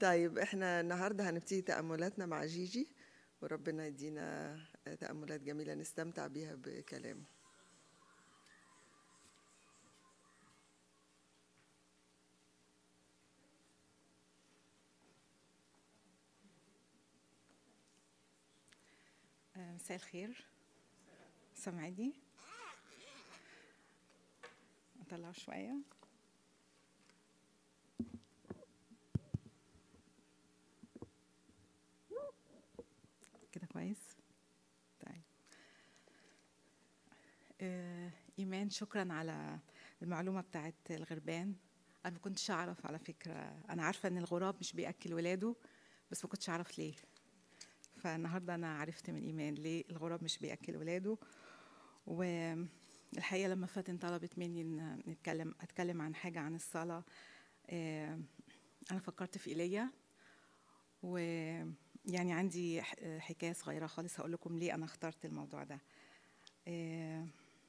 طيب احنا النهارده هنبتدي تأملاتنا مع جيجي وربنا يدينا تأملات جميلة نستمتع بيها بكلامه آه، مساء الخير سامعيني اطلع شويه كده كويس طيب آه، ايمان شكرا على المعلومه بتاعت الغربان انا ما كنتش اعرف على فكره انا عارفه ان الغراب مش بياكل ولاده بس ما كنتش اعرف ليه فالنهارده انا عرفت من ايمان ليه الغراب مش بياكل ولاده والحقيقه لما فاتن طلبت مني ان نتكلم اتكلم عن حاجه عن الصلاه آه، انا فكرت في ايليا ويعني عندي ح- حكايه صغيره خالص هقول لكم ليه انا اخترت الموضوع ده آه،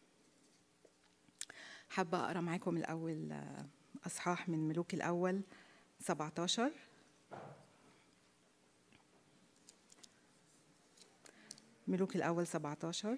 حابه اقرا معاكم الاول آه، اصحاح من ملوك الاول 17 ملوك الأول 17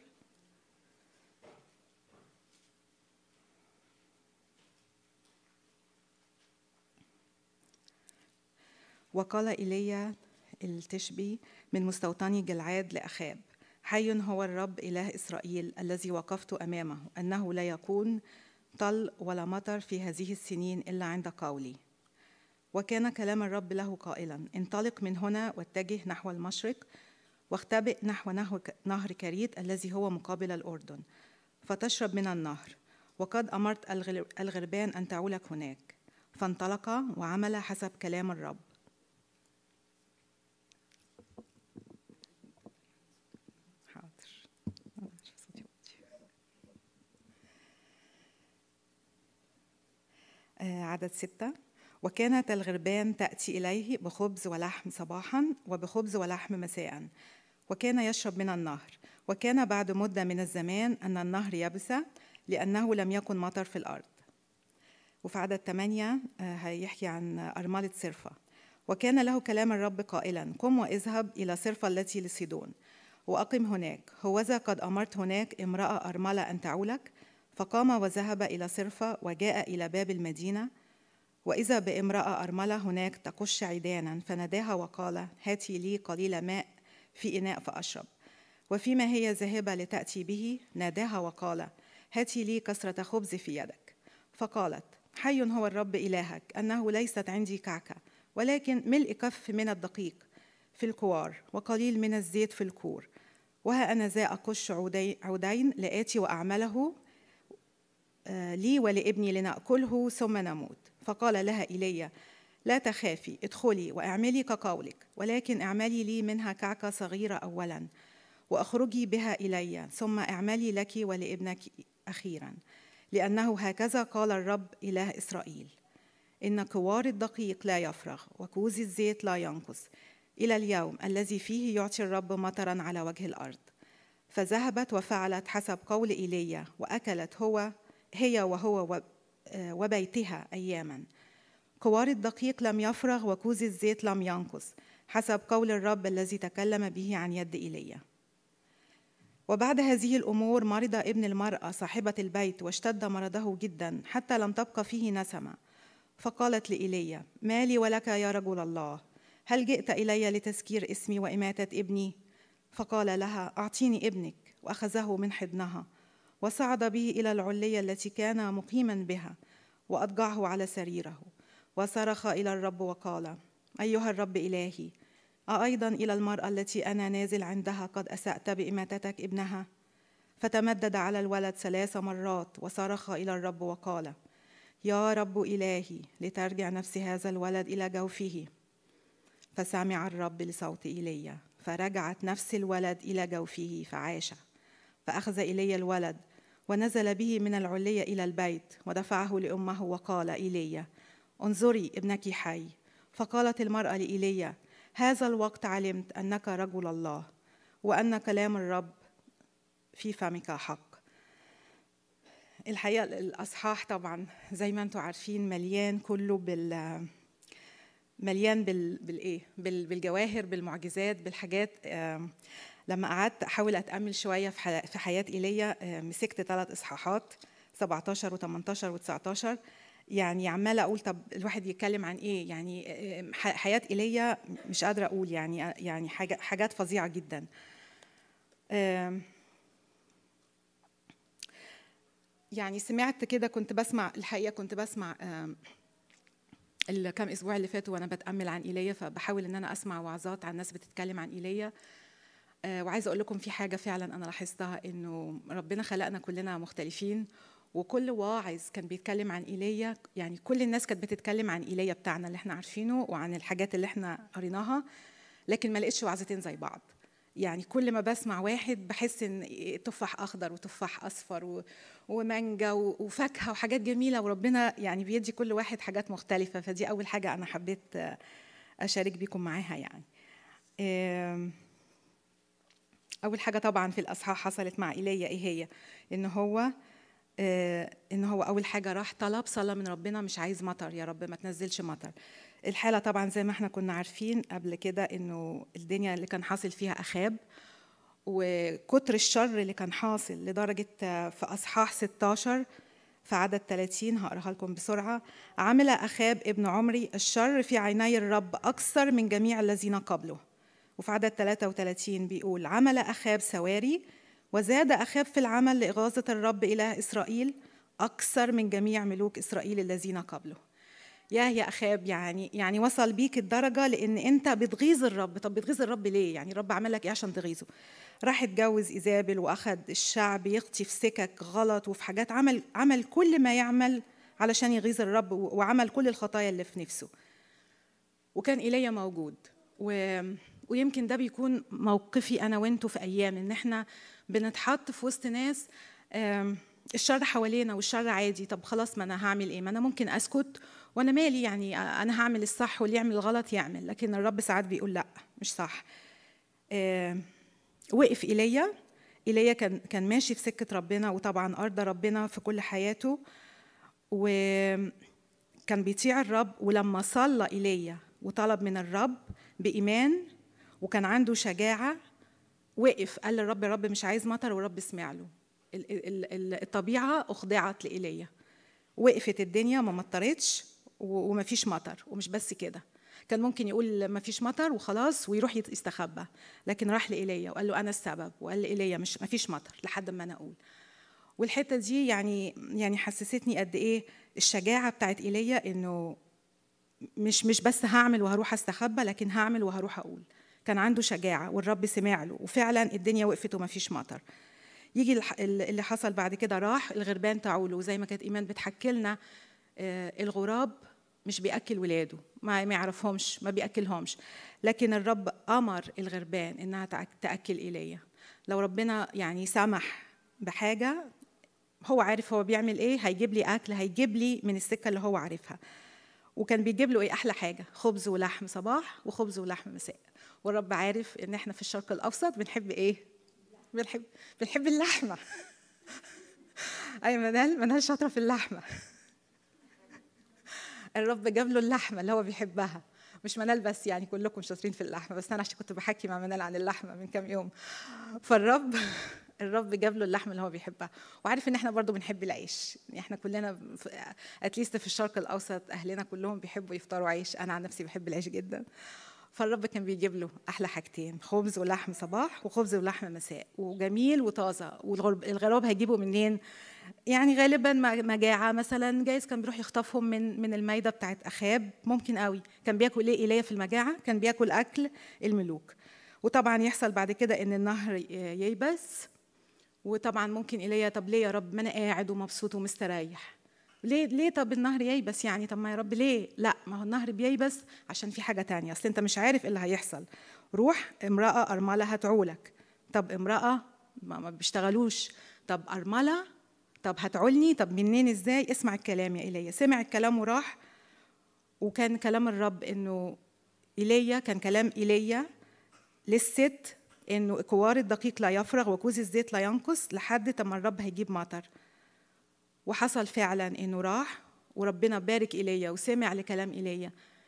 وقال إيليا التشبي من مستوطني جلعاد لأخاب حي هو الرب إله إسرائيل الذي وقفت أمامه أنه لا يكون طل ولا مطر في هذه السنين إلا عند قولي وكان كلام الرب له قائلا انطلق من هنا واتجه نحو المشرق واختبئ نحو نهر نهر كريت الذي هو مقابل الأردن فتشرب من النهر وقد أمرت الغل- الغربان أن تعولك هناك فانطلق وعمل حسب كلام الرب حاضر أنا عارفة صوتي واطي. آه، عدد ستة وكانت الغربان تأتي إليه بخبز ولحم صباحا وبخبز ولحم مساء وكان يشرب من النهر وكان بعد مدة من الزمان أن النهر يبس لأنه لم يكن مطر في الأرض وفي عدد ثمانية آه، هيحكي عن أرملة صرفة وكان له كلام الرب قائلا قم واذهب إلى صرفة التي لصيدون وأقم هناك هوذا قد أمرت هناك امرأة أرملة أن تعولك فقام وذهب إلى صرفة وجاء إلى باب المدينة وإذا بامرأة أرملة هناك تقش عيدانا فناداها وقال هاتي لي قليل ماء في إناء فأشرب وفيما هي ذاهبة لتأتي به ناداها وقال هاتي لي كسرة خبز في يدك فقالت حي هو الرب إلهك أنه ليست عندي كعكة ولكن ملء كف من الدقيق في الكوار وقليل من الزيت في الكور وها أنا ذا أقش عودي- عودين لآتي وأعمله آه، لي ولابني لنأكله ثم نموت فقال لها إيليا لا تخافي ادخلي واعملي كقولك ولكن اعملي لي منها كعكة صغيرة أولا وأخرجي بها إلي ثم اعملي لك ولابنك أخيرا لأنه هكذا قال الرب إله إسرائيل إن كوار الدقيق لا يفرغ وكوز الزيت لا ينقص إلى اليوم الذي فيه يعطي الرب مطرا على وجه الأرض فذهبت وفعلت حسب قول إيليا وأكلت هو هي وهو و- آه، وبيتها أياما كوار الدقيق لم يفرغ وكوز الزيت لم ينقص حسب قول الرب الذي تكلم به عن يد إيليا وبعد هذه الأمور مرض ابن المرأة صاحبة البيت واشتد مرضه جدا حتى لم تبقى فيه نسمة فقالت لإيليا ما لي ولك يا رجل الله هل جئت إلي لتذكير اسمي وإماتة ابني فقال لها أعطيني ابنك وأخذه من حضنها وصعد به إلى العلية التي كان مقيما بها وأضجعه على سريره وصرخ إلى الرب وقال أيها الرب إلهي أأيضا إلى المرأة التي أنا نازل عندها قد أسأت بإماتتك ابنها فتمدد على الولد ثلاث مرات وصرخ إلى الرب وقال يا رب إلهي لترجع نفس هذا الولد إلى جوفه فسمع الرب لصوت إيليا فرجعت نفس الولد إلى جوفه فعاش فأخذ إيليا الولد ونزل به من العلية إلى البيت ودفعه لأمه وقال إيليا انظري ابنك حي فقالت المرأة لإيليا هذا الوقت علمت أنك رجل الله وأن كلام الرب في فمك حق الحقيقة الأصحاح طبعا زي ما انتم عارفين مليان كله بال مليان بال بالايه بال بالجواهر بالمعجزات بالحاجات آم، لما قعدت احاول اتامل شويه في ح- في حياه ايليا آه، مسكت ثلاث اصحاحات 17 و18 و19 يعني عماله اقول طب الواحد يتكلم عن ايه يعني آه، ح- حياه ايليا مش قادره اقول يعني يعني حاجه حاجات فظيعه جدا آم، يعني سمعت كده كنت بسمع الحقيقه كنت بسمع آم، الكام اسبوع اللي فاتوا وانا بتامل عن ايليا فبحاول ان انا اسمع وعظات عن ناس بتتكلم عن ايليا آه، وعايزه اقول لكم في حاجه فعلا انا لاحظتها انه ربنا خلقنا كلنا مختلفين وكل واعظ كان بيتكلم عن ايليا يعني كل الناس كانت بتتكلم عن ايليا بتاعنا اللي احنا عارفينه وعن الحاجات اللي احنا قريناها لكن ما لقيتش وعظتين زي بعض يعني كل ما بسمع واحد بحس ان تفاح اخضر وتفاح اصفر و- ومانجا و- وفاكهه وحاجات جميله وربنا يعني بيدي كل واحد حاجات مختلفه فدي اول حاجه انا حبيت آه، اشارك بيكم معاها يعني آم، اول حاجه طبعا في الاصحاح حصلت مع ايليا ايه هي ان هو آه، ان هو اول حاجه راح طلب صلى من ربنا مش عايز مطر يا رب ما تنزلش مطر الحاله طبعا زي ما احنا كنا عارفين قبل كده انه الدنيا اللي كان حاصل فيها اخاب وكتر الشر اللي كان حاصل لدرجه آه، في اصحاح 16 في عدد 30 هقراها لكم بسرعه عمل اخاب ابن عمري الشر في عيني الرب اكثر من جميع الذين قبله وفي عدد 33 بيقول عمل أخاب سواري وزاد أخاب في العمل لإغاظة الرب إله إسرائيل أكثر من جميع ملوك إسرائيل الذين قبله يا يا أخاب يعني يعني وصل بيك الدرجة لأن أنت بتغيظ الرب طب بتغيظ الرب ليه يعني الرب عمل لك إيه عشان تغيظه راح اتجوز إيزابل وأخد الشعب يخطي في سكك غلط وفي حاجات عمل عمل كل ما يعمل علشان يغيظ الرب وعمل كل الخطايا اللي في نفسه وكان ايليا موجود و... ويمكن ده بيكون موقفي انا وانتوا في ايام ان احنا بنتحط في وسط ناس آم، الشر حوالينا والشر عادي طب خلاص ما انا هعمل ايه ما انا ممكن اسكت وانا مالي يعني انا هعمل الصح واللي يعمل الغلط يعمل لكن الرب ساعات بيقول لا مش صح آم، وقف ايليا ايليا كان كان ماشي في سكه ربنا وطبعا ارضى ربنا في كل حياته وكان بيطيع الرب ولما صلى ايليا وطلب من الرب بايمان وكان عنده شجاعه وقف قال للرب يا رب مش عايز مطر والرب سمع له ال- ال- ال- الطبيعه اخضعت لايليا وقفت الدنيا ما مطرتش و- ومفيش مطر ومش بس كده كان ممكن يقول مفيش مطر وخلاص ويروح يت- يستخبى لكن راح لايليا وقال له انا السبب وقال لايليا مش مفيش مطر لحد ما انا اقول والحته دي يعني يعني حسستني قد ايه الشجاعه بتاعت ايليا انه مش مش بس هعمل وهروح استخبى لكن هعمل وهروح اقول كان عنده شجاعه والرب سمع له وفعلا الدنيا وقفت ومفيش مطر يجي الح- اللي حصل بعد كده راح الغربان تعوله وزي ما كانت ايمان بتحكي لنا آه، الغراب مش بياكل ولاده ما ما يعرفهمش ما بياكلهمش لكن الرب امر الغربان انها تأك- تاكل ايليا لو ربنا يعني سمح بحاجه هو عارف هو بيعمل ايه هيجيب لي اكل هيجيب لي من السكه اللي هو عارفها وكان بيجيب له ايه احلى حاجه خبز ولحم صباح وخبز ولحم مساء والرب عارف ان احنا في الشرق الاوسط بنحب ايه بنحب بنحب اللحمه اي منال منال شاطره في اللحمه الرب جاب له اللحمه اللي هو بيحبها مش منال بس يعني كلكم شاطرين في اللحمه بس انا عشان كنت بحكي مع منال عن اللحمه من كام يوم فالرب الرب جاب له اللحمه اللي هو بيحبها وعارف ان احنا برضو بنحب العيش يعني احنا كلنا اتليست في الشرق الاوسط اهلنا كلهم بيحبوا يفطروا عيش انا عن نفسي بحب العيش جدا فالرب كان بيجيب له احلى حاجتين خبز ولحم صباح وخبز ولحم مساء وجميل وطازه والغراب هيجيبوا منين يعني غالبا مجاعه مثلا جايز كان بيروح يخطفهم من من المايده بتاعت اخاب ممكن قوي كان بياكل ايه ايليا في المجاعه كان بياكل اكل الملوك وطبعا يحصل بعد كده ان النهر ييبس وطبعا ممكن ايليا طب ليه يا رب ما انا قاعد ومبسوط ومستريح ليه ليه طب النهر ييبس يعني طب ما يا رب ليه لا ما هو النهر بييبس عشان في حاجه تانية اصل انت مش عارف ايه اللي هيحصل روح امراه ارمله هتعولك طب امراه ما, ما بيشتغلوش طب ارمله طب هتعولني طب منين ازاي اسمع الكلام يا ايليا سمع الكلام وراح وكان كلام الرب انه ايليا كان كلام ايليا للست انه كوار الدقيق لا يفرغ وكوز الزيت لا ينقص لحد ما الرب هيجيب مطر وحصل فعلا انه راح وربنا بارك ايليا وسمع لكلام ايليا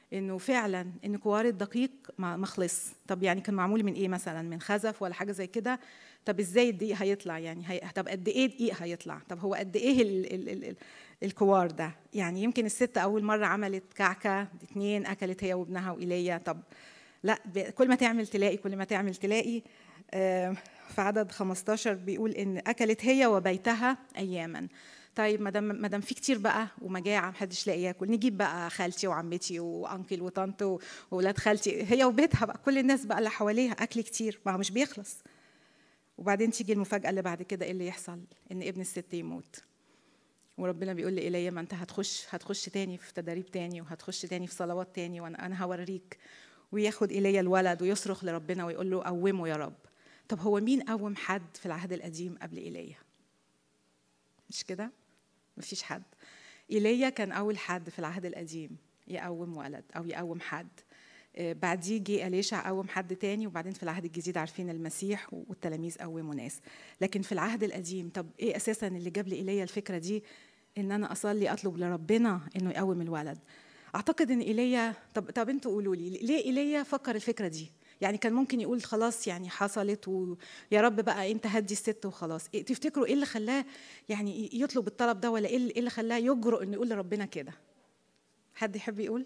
انه فعلا ان كوار الدقيق ما ما خلص طب يعني كان معمول من ايه مثلا من خزف ولا حاجه زي كده طب ازاي الدقيق هيطلع يعني هي... طب قد ايه دقيق هيطلع طب هو قد ايه ال... ال... ال... ال... الكوار ده يعني يمكن الست اول مره عملت كعكه اتنين اكلت هي وابنها وايليا طب لا ب... كل ما تعمل تلاقي كل ما تعمل تلاقي آه في عدد 15 بيقول ان اكلت هي وبيتها اياما طيب ما دام ما دام في كتير بقى ومجاعه محدش لاقي ياكل نجيب بقى خالتي وعمتي وانكل وطنط واولاد خالتي هي وبيتها بقى كل الناس بقى اللي حواليها اكل كتير ما هو مش بيخلص وبعدين تيجي المفاجاه اللي بعد كده ايه اللي يحصل ان ابن الست يموت وربنا بيقول لي ايليا ما انت هتخش هتخش تاني في تدريب تاني وهتخش تاني في صلوات تاني وانا انا هوريك وياخد ايليا الولد ويصرخ لربنا ويقول له قومه يا رب طب هو مين قوم حد في العهد القديم قبل ايليا مش كده مفيش حد ايليا كان اول حد في العهد القديم يقوم ولد او يقوم حد بعديه جه اليشع قوم حد تاني وبعدين في العهد الجديد عارفين المسيح والتلاميذ قوموا ناس لكن في العهد القديم طب ايه اساسا اللي جاب لي ايليا الفكره دي ان انا اصلي اطلب لربنا انه يقوم الولد اعتقد ان ايليا طب طب انتوا قولوا لي ليه ايليا فكر الفكره دي يعني كان ممكن يقول خلاص يعني حصلت ويا رب بقى انت هدي الست وخلاص إيه تفتكروا ايه اللي خلاه يعني يطلب الطلب ده ولا ايه اللي خلاه يجرؤ انه يقول لربنا كده حد يحب يقول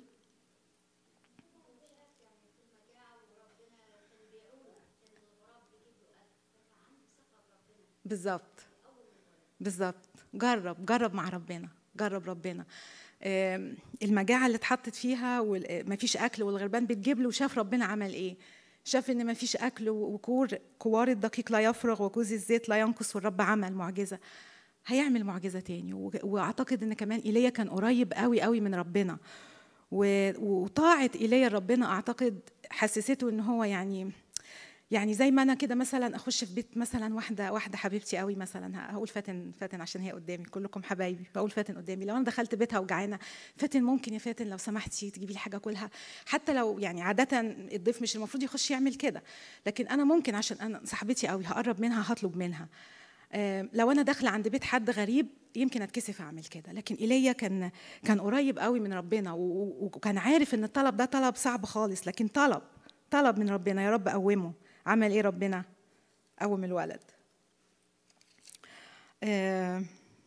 بالظبط بالظبط جرب جرب مع ربنا جرب ربنا المجاعه اللي اتحطت فيها ومفيش اكل والغربان بتجيب له وشاف ربنا عمل ايه شاف ان مفيش اكل وكور كوار الدقيق لا يفرغ وكوز الزيت لا ينقص والرب عمل معجزه هيعمل معجزه تاني واعتقد ان كمان ايليا كان قريب قوي قوي من ربنا وطاعه ايليا ربنا اعتقد حسسته ان هو يعني يعني زي ما انا كده مثلا اخش في بيت مثلا واحده واحده حبيبتي قوي مثلا هقول فاتن فاتن عشان هي قدامي كلكم حبايبي بقول فاتن قدامي لو انا دخلت بيتها وجعانه فاتن ممكن يا فاتن لو سمحتي تجيبي لي حاجه اكلها حتى لو يعني عاده الضيف مش المفروض يخش يعمل كده لكن انا ممكن عشان انا صاحبتي قوي هقرب منها هطلب منها لو انا داخله عند بيت حد غريب يمكن اتكسف اعمل كده لكن ايليا كان كان قريب قوي من ربنا وكان عارف ان الطلب ده طلب صعب خالص لكن طلب طلب من ربنا يا رب قومه عمل ايه ربنا قوم الولد آه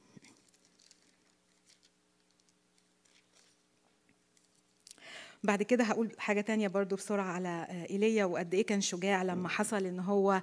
بعد كده هقول حاجة تانية برضو بسرعة على إيليا وقد إيه كان شجاع لما حصل إن هو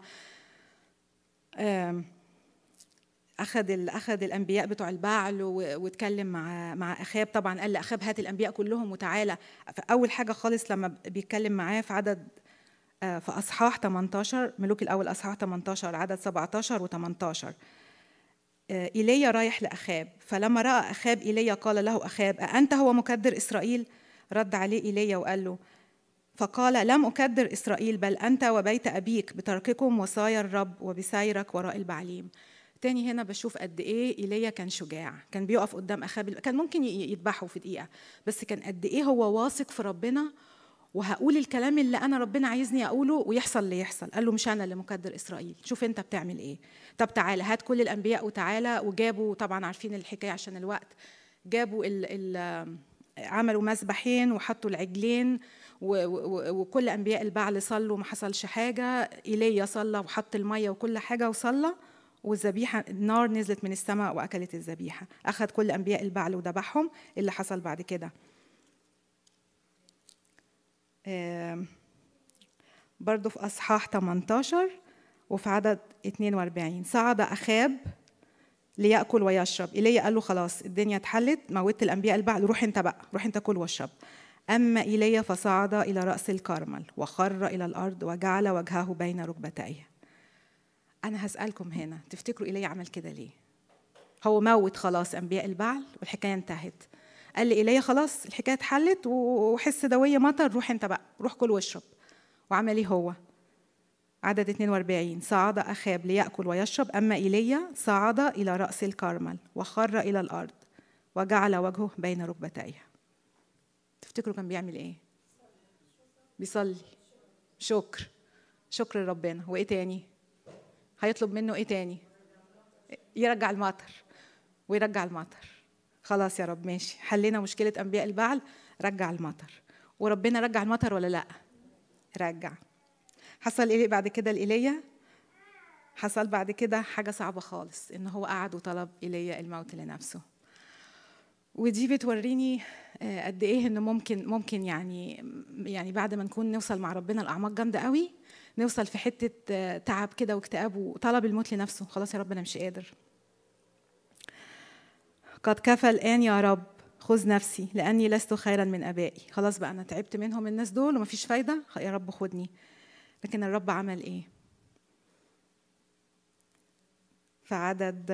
آه أخذ أخذ الأنبياء بتوع البعل واتكلم مع مع أخاب طبعا قال لأخاب هات الأنبياء كلهم وتعالى فأول حاجة خالص لما بيتكلم معاه في عدد في أصحاح 18 ملوك الأول أصحاح 18 عدد 17 و18 إيليا رايح لأخاب فلما رأى أخاب إيليا قال له أخاب أأنت هو مكدر إسرائيل رد عليه إيليا وقال له فقال لم أكدر إسرائيل بل أنت وبيت أبيك بترككم وصايا الرب وبسيرك وراء البعليم تاني هنا بشوف قد ايه ايليا كان شجاع كان بيقف قدام اخاب كان ممكن يذبحه في دقيقه بس كان قد ايه هو واثق في ربنا وهقول الكلام اللي انا ربنا عايزني اقوله ويحصل اللي يحصل قال له مش انا اللي مكدر اسرائيل شوف انت بتعمل ايه طب تعالى هات كل الانبياء وتعالى وجابوا طبعا عارفين الحكايه عشان الوقت جابوا ال ال عملوا مسبحين وحطوا العجلين وكل انبياء البعل صلوا ما حصلش حاجه ايليا صلى وحط الميه وكل حاجه وصلى والذبيحه النار نزلت من السماء واكلت الذبيحه اخذ كل انبياء البعل وذبحهم اللي حصل بعد كده برضو في أصحاح 18 وفي عدد 42 صعد أخاب ليأكل ويشرب إيليا قال له خلاص الدنيا اتحلت موت الأنبياء البعل روح أنت بقى روح أنت كل واشرب أما إيليا فصعد إلى رأس الكرمل وخر إلى الأرض وجعل وجهه بين ركبتيه أنا هسألكم هنا تفتكروا إيليا عمل كده ليه؟ هو موت خلاص أنبياء البعل والحكاية انتهت قال لي ايليا خلاص الحكايه اتحلت وحس دويه مطر روح انت بقى روح كل واشرب وعمل ايه هو عدد 42 صعد اخاب لياكل ويشرب اما ايليا صعد الى راس الكرمل وخر الى الارض وجعل وجهه بين ركبتيه تفتكروا كان بيعمل ايه بيصلي شكر شكر لربنا وايه تاني هيطلب منه ايه تاني يرجع المطر ويرجع المطر خلاص يا رب ماشي حلينا مشكلة أنبياء البعل رجع المطر وربنا رجع المطر ولا لا رجع حصل ايه بعد كده لايليا حصل بعد كده حاجه صعبه خالص ان هو قعد وطلب ايليا الموت لنفسه ودي بتوريني آه، قد ايه ان ممكن ممكن يعني يعني بعد ما نكون نوصل مع ربنا لاعماق جامده قوي نوصل في حته آه، تعب كده واكتئاب وطلب الموت لنفسه خلاص يا رب انا مش قادر قد كفى الان يا رب خذ نفسي لاني لست خيرا من ابائي خلاص بقى انا تعبت منهم الناس دول ومفيش فايده يا رب خدني لكن الرب عمل ايه في عدد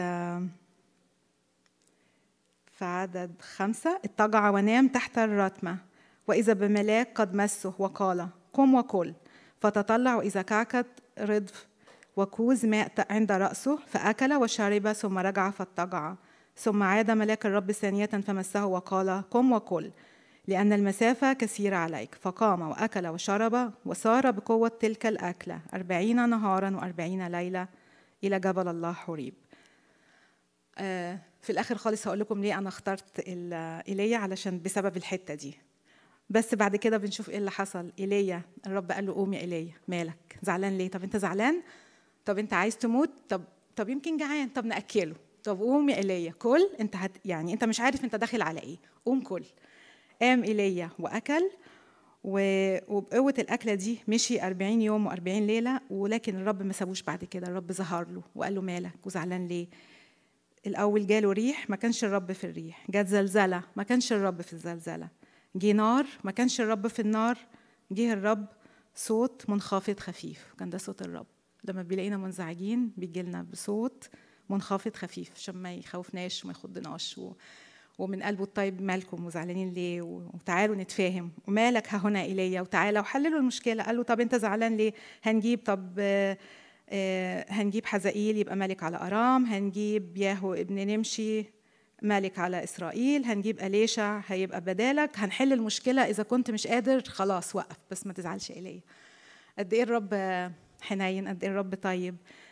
في عدد خمسة اضطجع ونام تحت الرتمة وإذا بملاك قد مسه وقال قم وكل فتطلع وإذا كعكت ردف وكوز ماء عند رأسه فأكل وشرب ثم رجع فاضطجع ثم عاد ملاك الرب ثانية فمسه وقال قم وكل لأن المسافة كثيرة عليك فقام وأكل وشرب وسار بقوة تلك الأكلة أربعين نهارا وأربعين ليلة إلى جبل الله حريب آه، في الآخر خالص هقول لكم ليه أنا اخترت إيليا علشان بسبب الحتة دي بس بعد كده بنشوف ايه اللي حصل ايليا الرب قال له قوم يا ايليا مالك زعلان ليه طب انت زعلان طب انت عايز تموت طب طب يمكن جعان طب ناكله طب قوم يا ايليا كل انت هت يعني انت مش عارف انت داخل على ايه قوم كل قام ايليا واكل وبقوة الأكلة دي مشي 40 يوم و40 ليلة ولكن الرب ما سابوش بعد كده الرب ظهر له وقال له مالك وزعلان ليه الأول جاله ريح ما كانش الرب في الريح جات زلزلة ما كانش الرب في الزلزلة جه نار ما كانش الرب في النار جه الرب صوت منخفض خفيف كان ده صوت الرب لما بيلاقينا منزعجين بيجي لنا بصوت منخفض خفيف عشان ما يخوفناش وما يخضناش و... ومن قلبه الطيب مالكم وزعلانين ليه وتعالوا نتفاهم ومالك ها هنا ايليا وتعالى وحللوا المشكله قال له طب انت زعلان ليه هنجيب طب آه، آه، هنجيب حزائيل يبقى ملك على ارام هنجيب ياهو ابن نمشي ملك على اسرائيل هنجيب اليشع هيبقى بدالك هنحل المشكله اذا كنت مش قادر خلاص وقف بس ما تزعلش ايليا قد ايه الرب حنين قد ايه الرب طيب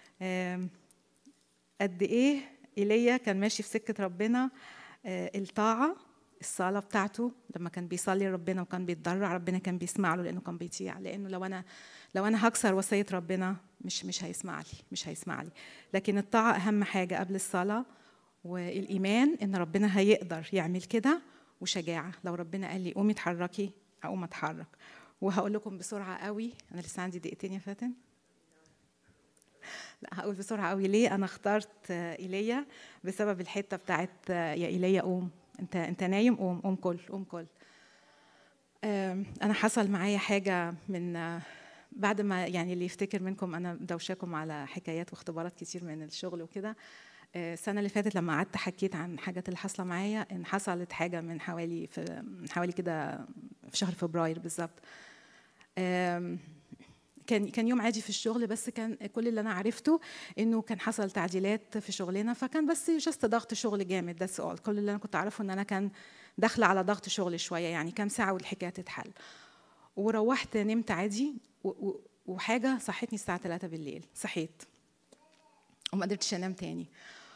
قد ايه ايليا كان ماشي في سكه ربنا آه، الطاعه الصلاه بتاعته لما كان بيصلي ربنا وكان بيتضرع ربنا كان بيسمع له لانه كان بيطيع لانه لو انا لو انا هكسر وصيه ربنا مش مش هيسمع لي مش هيسمع لي لكن الطاعه اهم حاجه قبل الصلاه والايمان ان ربنا هيقدر يعمل كده وشجاعه لو ربنا قال لي قومي اتحركي اقوم اتحرك وهقول لكم بسرعه قوي انا لسه عندي دقيقتين يا فاتن لا هقول بسرعه قوي ليه انا اخترت ايليا بسبب الحته بتاعت يا ايليا قوم انت انت نايم قوم قوم كل قوم كل انا حصل معايا حاجه من بعد ما يعني اللي يفتكر منكم انا دوشاكم على حكايات واختبارات كتير من الشغل وكده آه، السنه اللي فاتت لما قعدت حكيت عن حاجات اللي حاصله معايا ان حصلت حاجه من حوالي في من حوالي كده في شهر فبراير بالظبط كان كان يوم عادي في الشغل بس كان كل اللي انا عرفته انه كان حصل تعديلات في شغلنا فكان بس جست ضغط شغل جامد ده سؤال كل اللي انا كنت اعرفه ان انا كان داخله على ضغط شغل شويه يعني كام ساعه والحكايه تتحل وروحت نمت عادي وحاجه صحتني الساعه 3 بالليل صحيت وما قدرتش انام تاني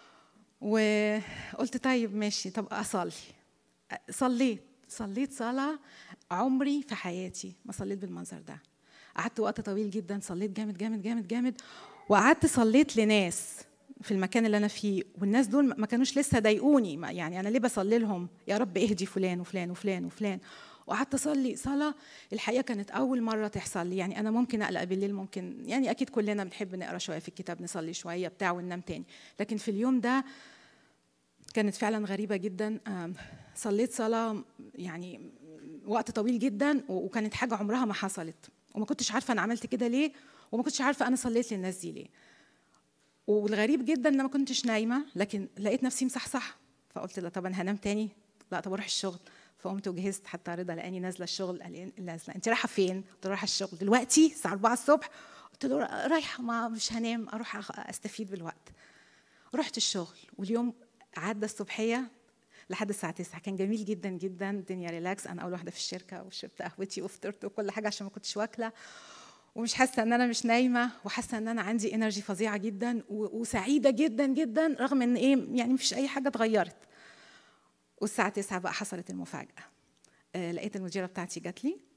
وقلت طيب ماشي طب اصلي صليت صليت صلاه عمري في حياتي ما صليت بالمنظر ده قعدت وقت طويل جدا صليت جامد جامد جامد جامد وقعدت صليت لناس في المكان اللي انا فيه والناس دول ما كانوش لسه ضايقوني يعني انا ليه بصلي لهم يا رب اهدي فلان وفلان وفلان وفلان وقعدت اصلي صلاه الحقيقه كانت اول مره تحصل لي يعني انا ممكن اقلق بالليل ممكن يعني اكيد كلنا بنحب نقرا شويه في الكتاب نصلي شويه بتاع وننام تاني لكن في اليوم ده كانت فعلا غريبه جدا صليت صلاه يعني وقت طويل جدا وكانت حاجه عمرها ما حصلت وما كنتش عارفه انا عملت كده ليه وما كنتش عارفه انا صليت للناس دي ليه والغريب جدا ان انا ما كنتش نايمه لكن لقيت نفسي مصحصح فقلت لا طب انا هنام تاني لا طب اروح الشغل فقمت وجهزت حتى رضا لقاني نازله الشغل قال لي نازله انت رايحه فين؟ قلت له رايحه الشغل دلوقتي الساعه 4 الصبح قلت له رايحه ما مش هنام اروح استفيد بالوقت رحت الشغل واليوم عدى الصبحيه لحد الساعه 9 كان جميل جدا جدا الدنيا ريلاكس انا اول واحده في الشركه وشربت قهوتي وفطرت وكل حاجه عشان ما كنتش واكله ومش حاسه ان انا مش نايمه وحاسه ان انا عندي انرجي فظيعه جدا وسعيده جدا جدا رغم ان ايه يعني مفيش اي حاجه اتغيرت والساعة 9 بقى حصلت المفاجأة آه، لقيت المديرة بتاعتي جات لي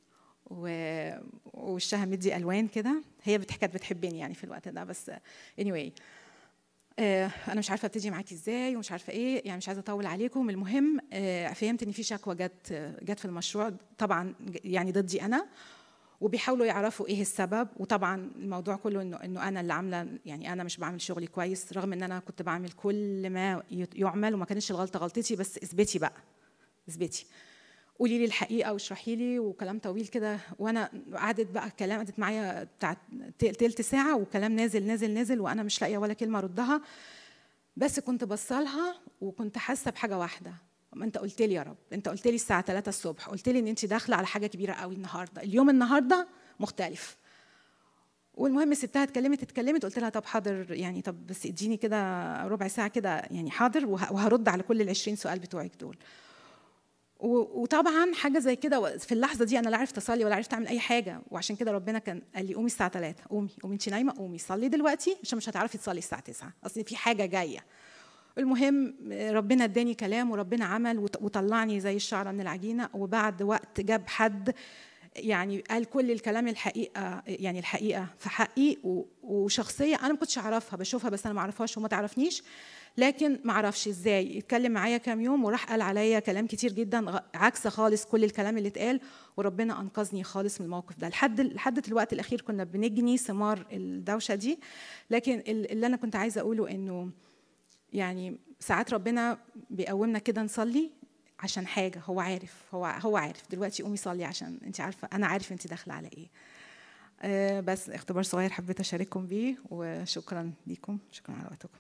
و- ووشها مدي الوان كده هي بت- كانت بتحبني يعني في الوقت ده بس anyway آه، انا مش عارفه ابتدي معاكي ازاي ومش عارفه ايه يعني مش عايزه اطول عليكم المهم آه، فهمت ان في شكوى جت آه، جت في المشروع طبعا ج- يعني ضدي انا وبيحاولوا يعرفوا ايه السبب وطبعا الموضوع كله انه انه انا اللي عامله يعني انا مش بعمل شغلي كويس رغم ان انا كنت بعمل كل ما يت- يعمل وما كانتش الغلطه غلطتي بس اثبتي بقى اثبتي قولي لي الحقيقه واشرحي لي وكلام طويل كده وانا قعدت بقى كلام قعدت معايا بتاع تلت ساعه وكلام نازل نازل نازل وانا مش لاقيه ولا كلمه اردها بس كنت بصلها وكنت حاسه بحاجه واحده ما انت قلت لي يا رب انت قلت لي الساعه 3 الصبح قلت لي ان انت داخله على حاجه كبيره قوي النهارده اليوم النهارده مختلف والمهم سبتها اتكلمت اتكلمت قلت لها طب حاضر يعني طب بس اديني كده ربع ساعه كده يعني حاضر وه- وهرد على كل ال 20 سؤال بتوعك دول و- وطبعا حاجه زي كده و- في اللحظه دي انا لا عرفت اصلي ولا عرفت اعمل اي حاجه وعشان كده ربنا كان قال لي قومي الساعه 3 قومي قومي انت نايمه قومي صلي دلوقتي عشان مش هتعرفي تصلي الساعه 9 اصل في حاجه جايه المهم ربنا اداني كلام وربنا عمل وط- وطلعني زي الشعره من العجينه وبعد وقت جاب حد يعني قال كل الكلام الحقيقه يعني الحقيقه في حقي و- وشخصيه انا ما كنتش اعرفها بشوفها بس انا ما اعرفهاش وما تعرفنيش لكن ما اعرفش ازاي اتكلم معايا كام يوم وراح قال عليا كلام كتير جدا غ- عكس خالص كل الكلام اللي اتقال وربنا انقذني خالص من الموقف ده لحد لحد الوقت الاخير كنا بنجني ثمار الدوشه دي لكن ال- اللي انا كنت عايزه اقوله انه يعني ساعات ربنا بيقومنا كده نصلي عشان حاجه هو عارف هو هو عارف دلوقتي قومي صلي عشان انت عارفه انا عارف انت داخله على ايه آه، بس اختبار صغير حبيت اشارككم بيه وشكرا ليكم شكرا على وقتكم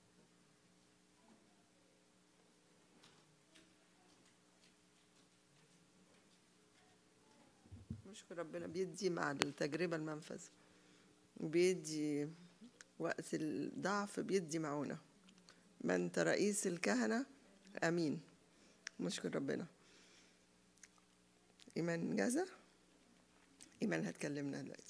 نشكر ربنا بيدي مع التجربة المنفذ بيدي وقت الضعف بيدي معونة ما انت رئيس الكهنة امين نشكر ربنا ايمان جاهزة ايمان هتكلمنا دلوقتي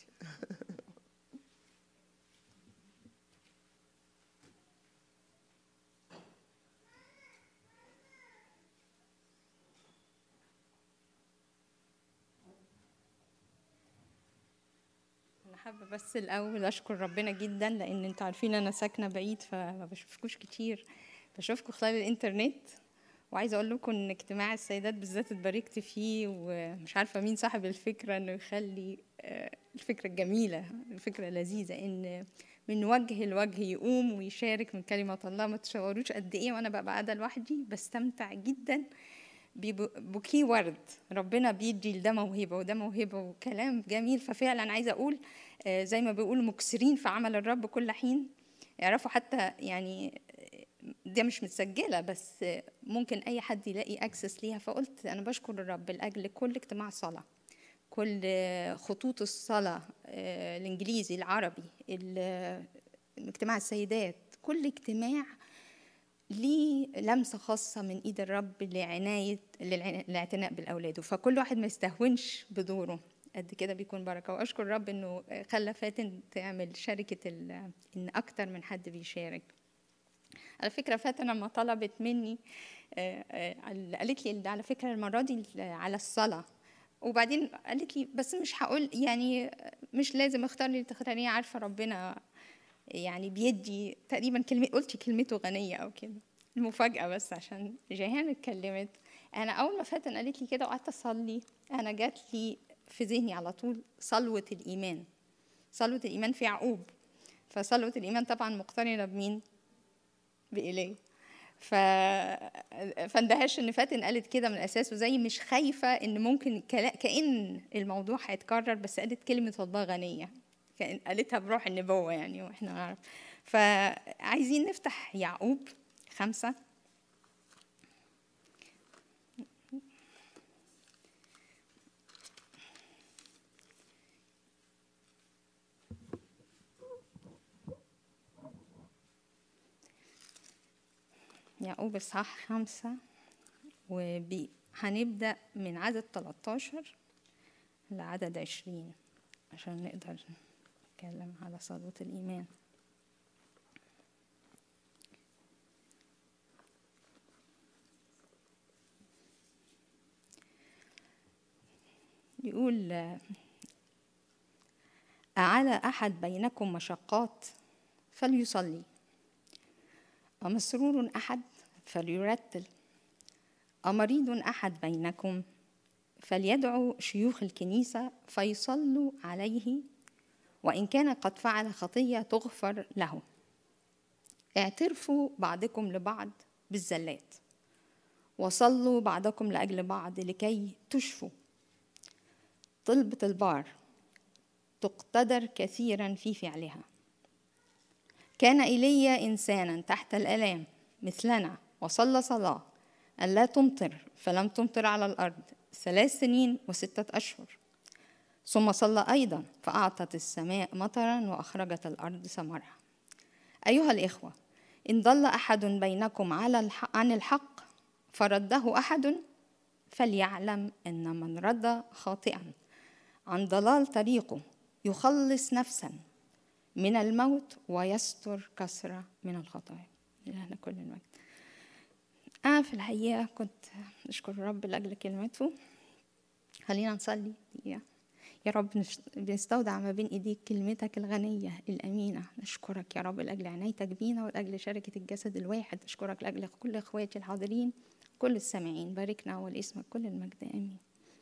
انا حابه بس الاول اشكر ربنا جدا لان انتوا عارفين انا ساكنه بعيد فما بشوفكوش كتير بشوفكم خلال الانترنت وعايزه اقول لكم ان اجتماع السيدات بالذات اتباركت فيه ومش عارفه مين صاحب الفكره انه يخلي آه، الفكره الجميله الفكره اللذيذه ان من وجه لوجه يقوم ويشارك من كلمه الله ما تشعروش قد ايه وانا ببقى قاعده لوحدي بستمتع جدا ببوكيه ورد ربنا بيدي لده موهبه وده موهبه وكلام جميل ففعلا عايزه اقول آه، زي ما بيقولوا مكسرين في عمل الرب كل حين يعرفوا حتى يعني آه، ده مش متسجله بس آه، ممكن اي حد يلاقي اكسس ليها فقلت انا بشكر الرب لاجل كل اجتماع صلاه كل آه، خطوط الصلاه آه، الانجليزي العربي ال- آه، اجتماع السيدات كل اجتماع ليه لمسة خاصة من إيد الرب لعناية للع- للاعتناء بالأولاد فكل واحد ما يستهونش بدوره قد كده بيكون بركة وأشكر الرب إنه خلى فاتن تعمل شركة ال- إن أكتر من حد بيشارك على فكرة فاتن لما طلبت مني آه، آه، قالت لي ده على فكرة المرة دي على الصلاة وبعدين قالت لي بس مش هقول يعني مش لازم اختار لي تختاريه عارفة ربنا يعني بيدي تقريبا كلمة قلتي كلمته غنية أو كده المفاجأة بس عشان جيهان اتكلمت أنا أول ما فاتن قالت لي كده وقعدت أصلي أنا جات لي في ذهني على طول صلوة الإيمان صلوة الإيمان في يعقوب فصلوة الإيمان طبعا مقترنة بمين؟ بإيليا ف... فاندهش ان فاتن قالت كده من الاساس وزي مش خايفه ان ممكن كلا... كان الموضوع هيتكرر بس قالت كلمه الله غنيه كان قالتها بروح النبوه يعني واحنا نعرف فعايزين نفتح يعقوب خمسة يعقوب إصحاح خمسة وبي هنبدأ من عدد 13 لعدد عشرين عشان نقدر نتكلم على صلوة الإيمان يقول آه، أعلى أحد بينكم مشقات فليصلي أمسرور أحد فليرتل أمريض أحد بينكم فليدعو شيوخ الكنيسة فيصلوا عليه وإن كان قد فعل خطية تغفر له اعترفوا بعضكم لبعض بالزلات وصلوا بعضكم لأجل بعض لكي تشفوا طلبة البار تقتدر كثيرا في فعلها كان ايليا انسانا تحت الالام مثلنا وصلى صلاه ان لا تمطر فلم تمطر على الارض ثلاث سنين وسته اشهر ثم صلى ايضا فاعطت السماء مطرا واخرجت الارض ثمرها ايها الاخوه ان ضل احد بينكم على الحق عن الحق فرده احد فليعلم ان من رد خاطئا عن ضلال طريقه يخلص نفسا من الموت ويستر كثرة من الخطايا لنا كل المجد أنا في الحقيقة كنت أشكر الرب لأجل كلمته خلينا نصلي دقيقة يا رب نش- بنستودع ما بين ايديك كلمتك الغنية الأمينة نشكرك يا رب لأجل عنايتك بينا ولأجل شركة الجسد الواحد أشكرك لأجل كل إخواتي الحاضرين كل السامعين باركنا ولاسمك كل المجد آمين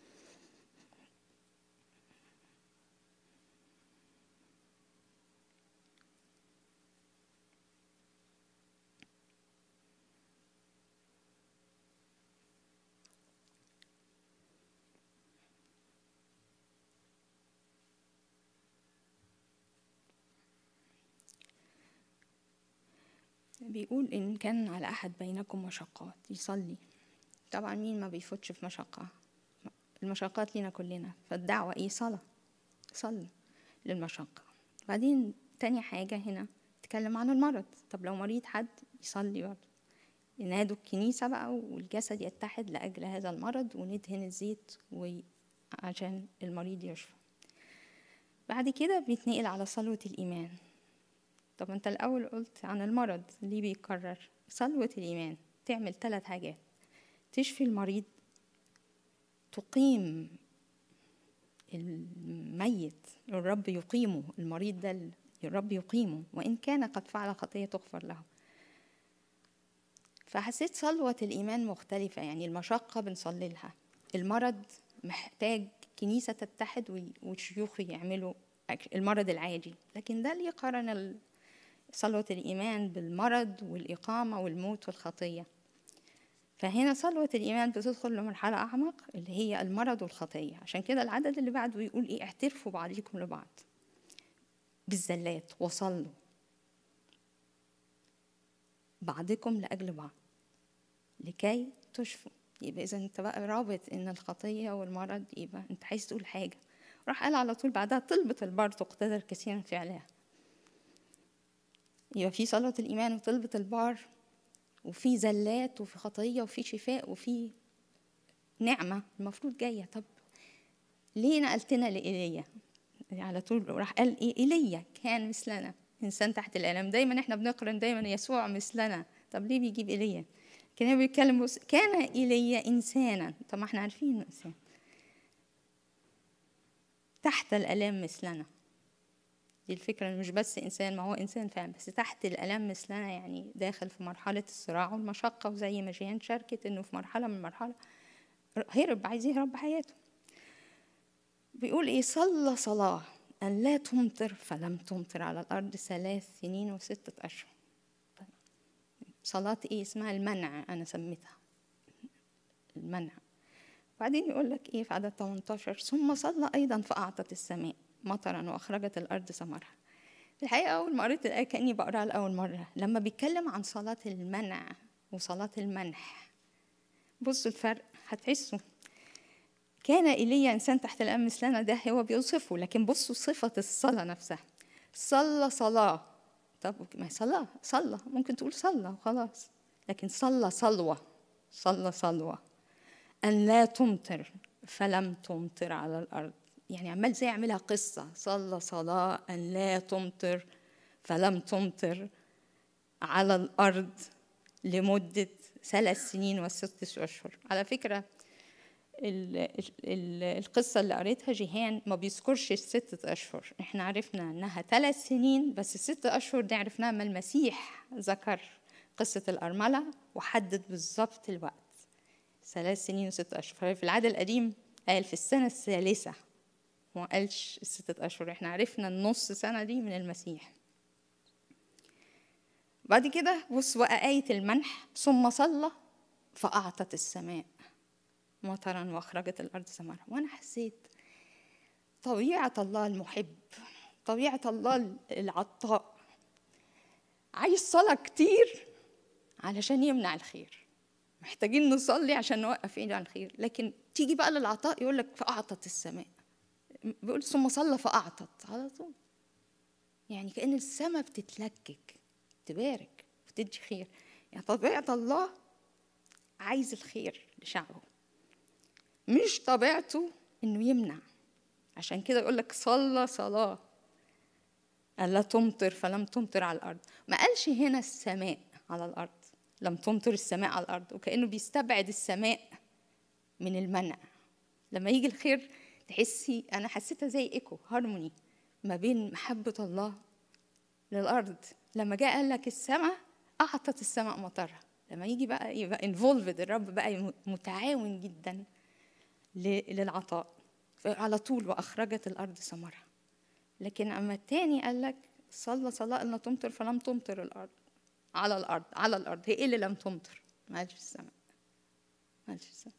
بيقول إن كان على أحد بينكم مشقات يصلي طبعا مين ما بيفوتش في مشقة المشقات لينا كلنا فالدعوة إيه صلاة صلي للمشقة بعدين تاني حاجة هنا تتكلم عن المرض طب لو مريض حد يصلي برضه ينادوا الكنيسة بقى والجسد يتحد لأجل هذا المرض وندهن الزيت عشان المريض يشفى بعد كده بنتنقل على صلوة الإيمان طب انت الاول قلت عن المرض ليه بيتكرر صلوة الايمان تعمل ثلاث حاجات تشفي المريض تقيم الميت الرب يقيمه المريض ده الرب يقيمه وان كان قد فعل خطيه تغفر له فحسيت صلوة الإيمان مختلفة يعني المشقة بنصلي لها المرض محتاج كنيسة تتحد والشيوخ يعملوا المرض العادي لكن ده اللي قارن صلوة الإيمان بالمرض والإقامة والموت والخطية فهنا صلوة الإيمان بتدخل لمرحلة أعمق اللي هي المرض والخطية عشان كده العدد اللي بعده يقول إيه اعترفوا بعضكم لبعض بالزلات وصلوا بعضكم لأجل بعض لكي تشفوا يبقى إذا أنت بقى رابط إن الخطية والمرض يبقى أنت عايز تقول حاجة راح قال على طول بعدها طلبة البر تقتدر كثيرا فعلها يبقى في صلاة الإيمان وطلبة البار وفي زلات وفي خطية وفي شفاء وفي نعمة المفروض جاية طب ليه نقلتنا لإيليا على طول راح قال إيه إيليا كان مثلنا إنسان تحت الألم دايما إحنا بنقرن دايما يسوع مثلنا طب ليه بيجيب إيليا كان هو بيتكلم بص كان إيليا إنسانا طب ما إحنا عارفين إنه إنسان تحت الألام مثلنا دي الفكرة مش بس إنسان ما هو إنسان فعلا بس تحت الألم مثلنا يعني داخل في مرحلة الصراع والمشقة وزي ما جيان شاركت إنه في مرحلة من المرحلة هرب عايز يهرب بحياته بيقول إيه صلى صلاة أن لا تمطر فلم تمطر على الأرض ثلاث سنين وستة أشهر صلاة إيه اسمها المنع أنا سميتها المنع بعدين يقول لك إيه في عدد 18 ثم صلى أيضا فأعطت السماء مطرا واخرجت الارض ثمرها في الحقيقه اول ما قريت الايه كاني بقراها لاول مره لما بيتكلم عن صلاه المنع وصلاه المنح بصوا الفرق هتحسوا كان ايليا انسان تحت الام مثلنا ده هو بيوصفه لكن بصوا صفه الصلاه نفسها صلى صلاه طب ما صلاه صلى ممكن تقول صلى وخلاص لكن صلى صلوه صلى صلوه ان لا تمطر فلم تمطر على الارض يعني عمال زي يعملها قصة صلى صلاة أن لا تمطر فلم تمطر على الأرض لمدة ثلاث سنين وست أشهر على فكرة ال- ال- القصة اللي قريتها جيهان ما بيذكرش الستة أشهر احنا عرفنا انها ثلاث سنين بس الست أشهر دي عرفناها ما المسيح ذكر قصة الأرملة وحدد بالظبط الوقت ثلاث سنين وست أشهر في العهد القديم قال في السنة الثالثة وما قالش الستة أشهر احنا عرفنا النص سنة دي من المسيح بعد كده بص بقى آية المنح ثم صلى فأعطت السماء مطرا وأخرجت الأرض ثمرها وأنا حسيت طبيعة الله المحب طبيعة الله العطاء عايز صلاة كتير علشان يمنع الخير محتاجين نصلي عشان نوقف ايده عن الخير لكن تيجي بقى للعطاء يقول لك فأعطت السماء بيقول ثم صلى فأعطت على طول يعني كأن السماء بتتلكك تبارك وتدي خير يعني طبيعة الله عايز الخير لشعبه مش طبيعته انه يمنع عشان كده يقول لك صلى صلاة ألا تمطر فلم تمطر على الأرض ما قالش هنا السماء على الأرض لم تمطر السماء على الأرض وكأنه بيستبعد السماء من المنع لما يجي الخير تحسي أنا حسيتها زي إيكو هارموني ما بين محبة الله للأرض لما جاء قال لك السماء أعطت السماء مطرها لما يجي بقى يبقى انفولفد الرب بقى متعاون جدا للعطاء على طول وأخرجت الأرض ثمرها لكن أما التاني قال لك صلى صلاة أن تمطر فلم تمطر الأرض على الأرض على الأرض هي إيه اللي لم تمطر ما قالش السماء ما قالش السماء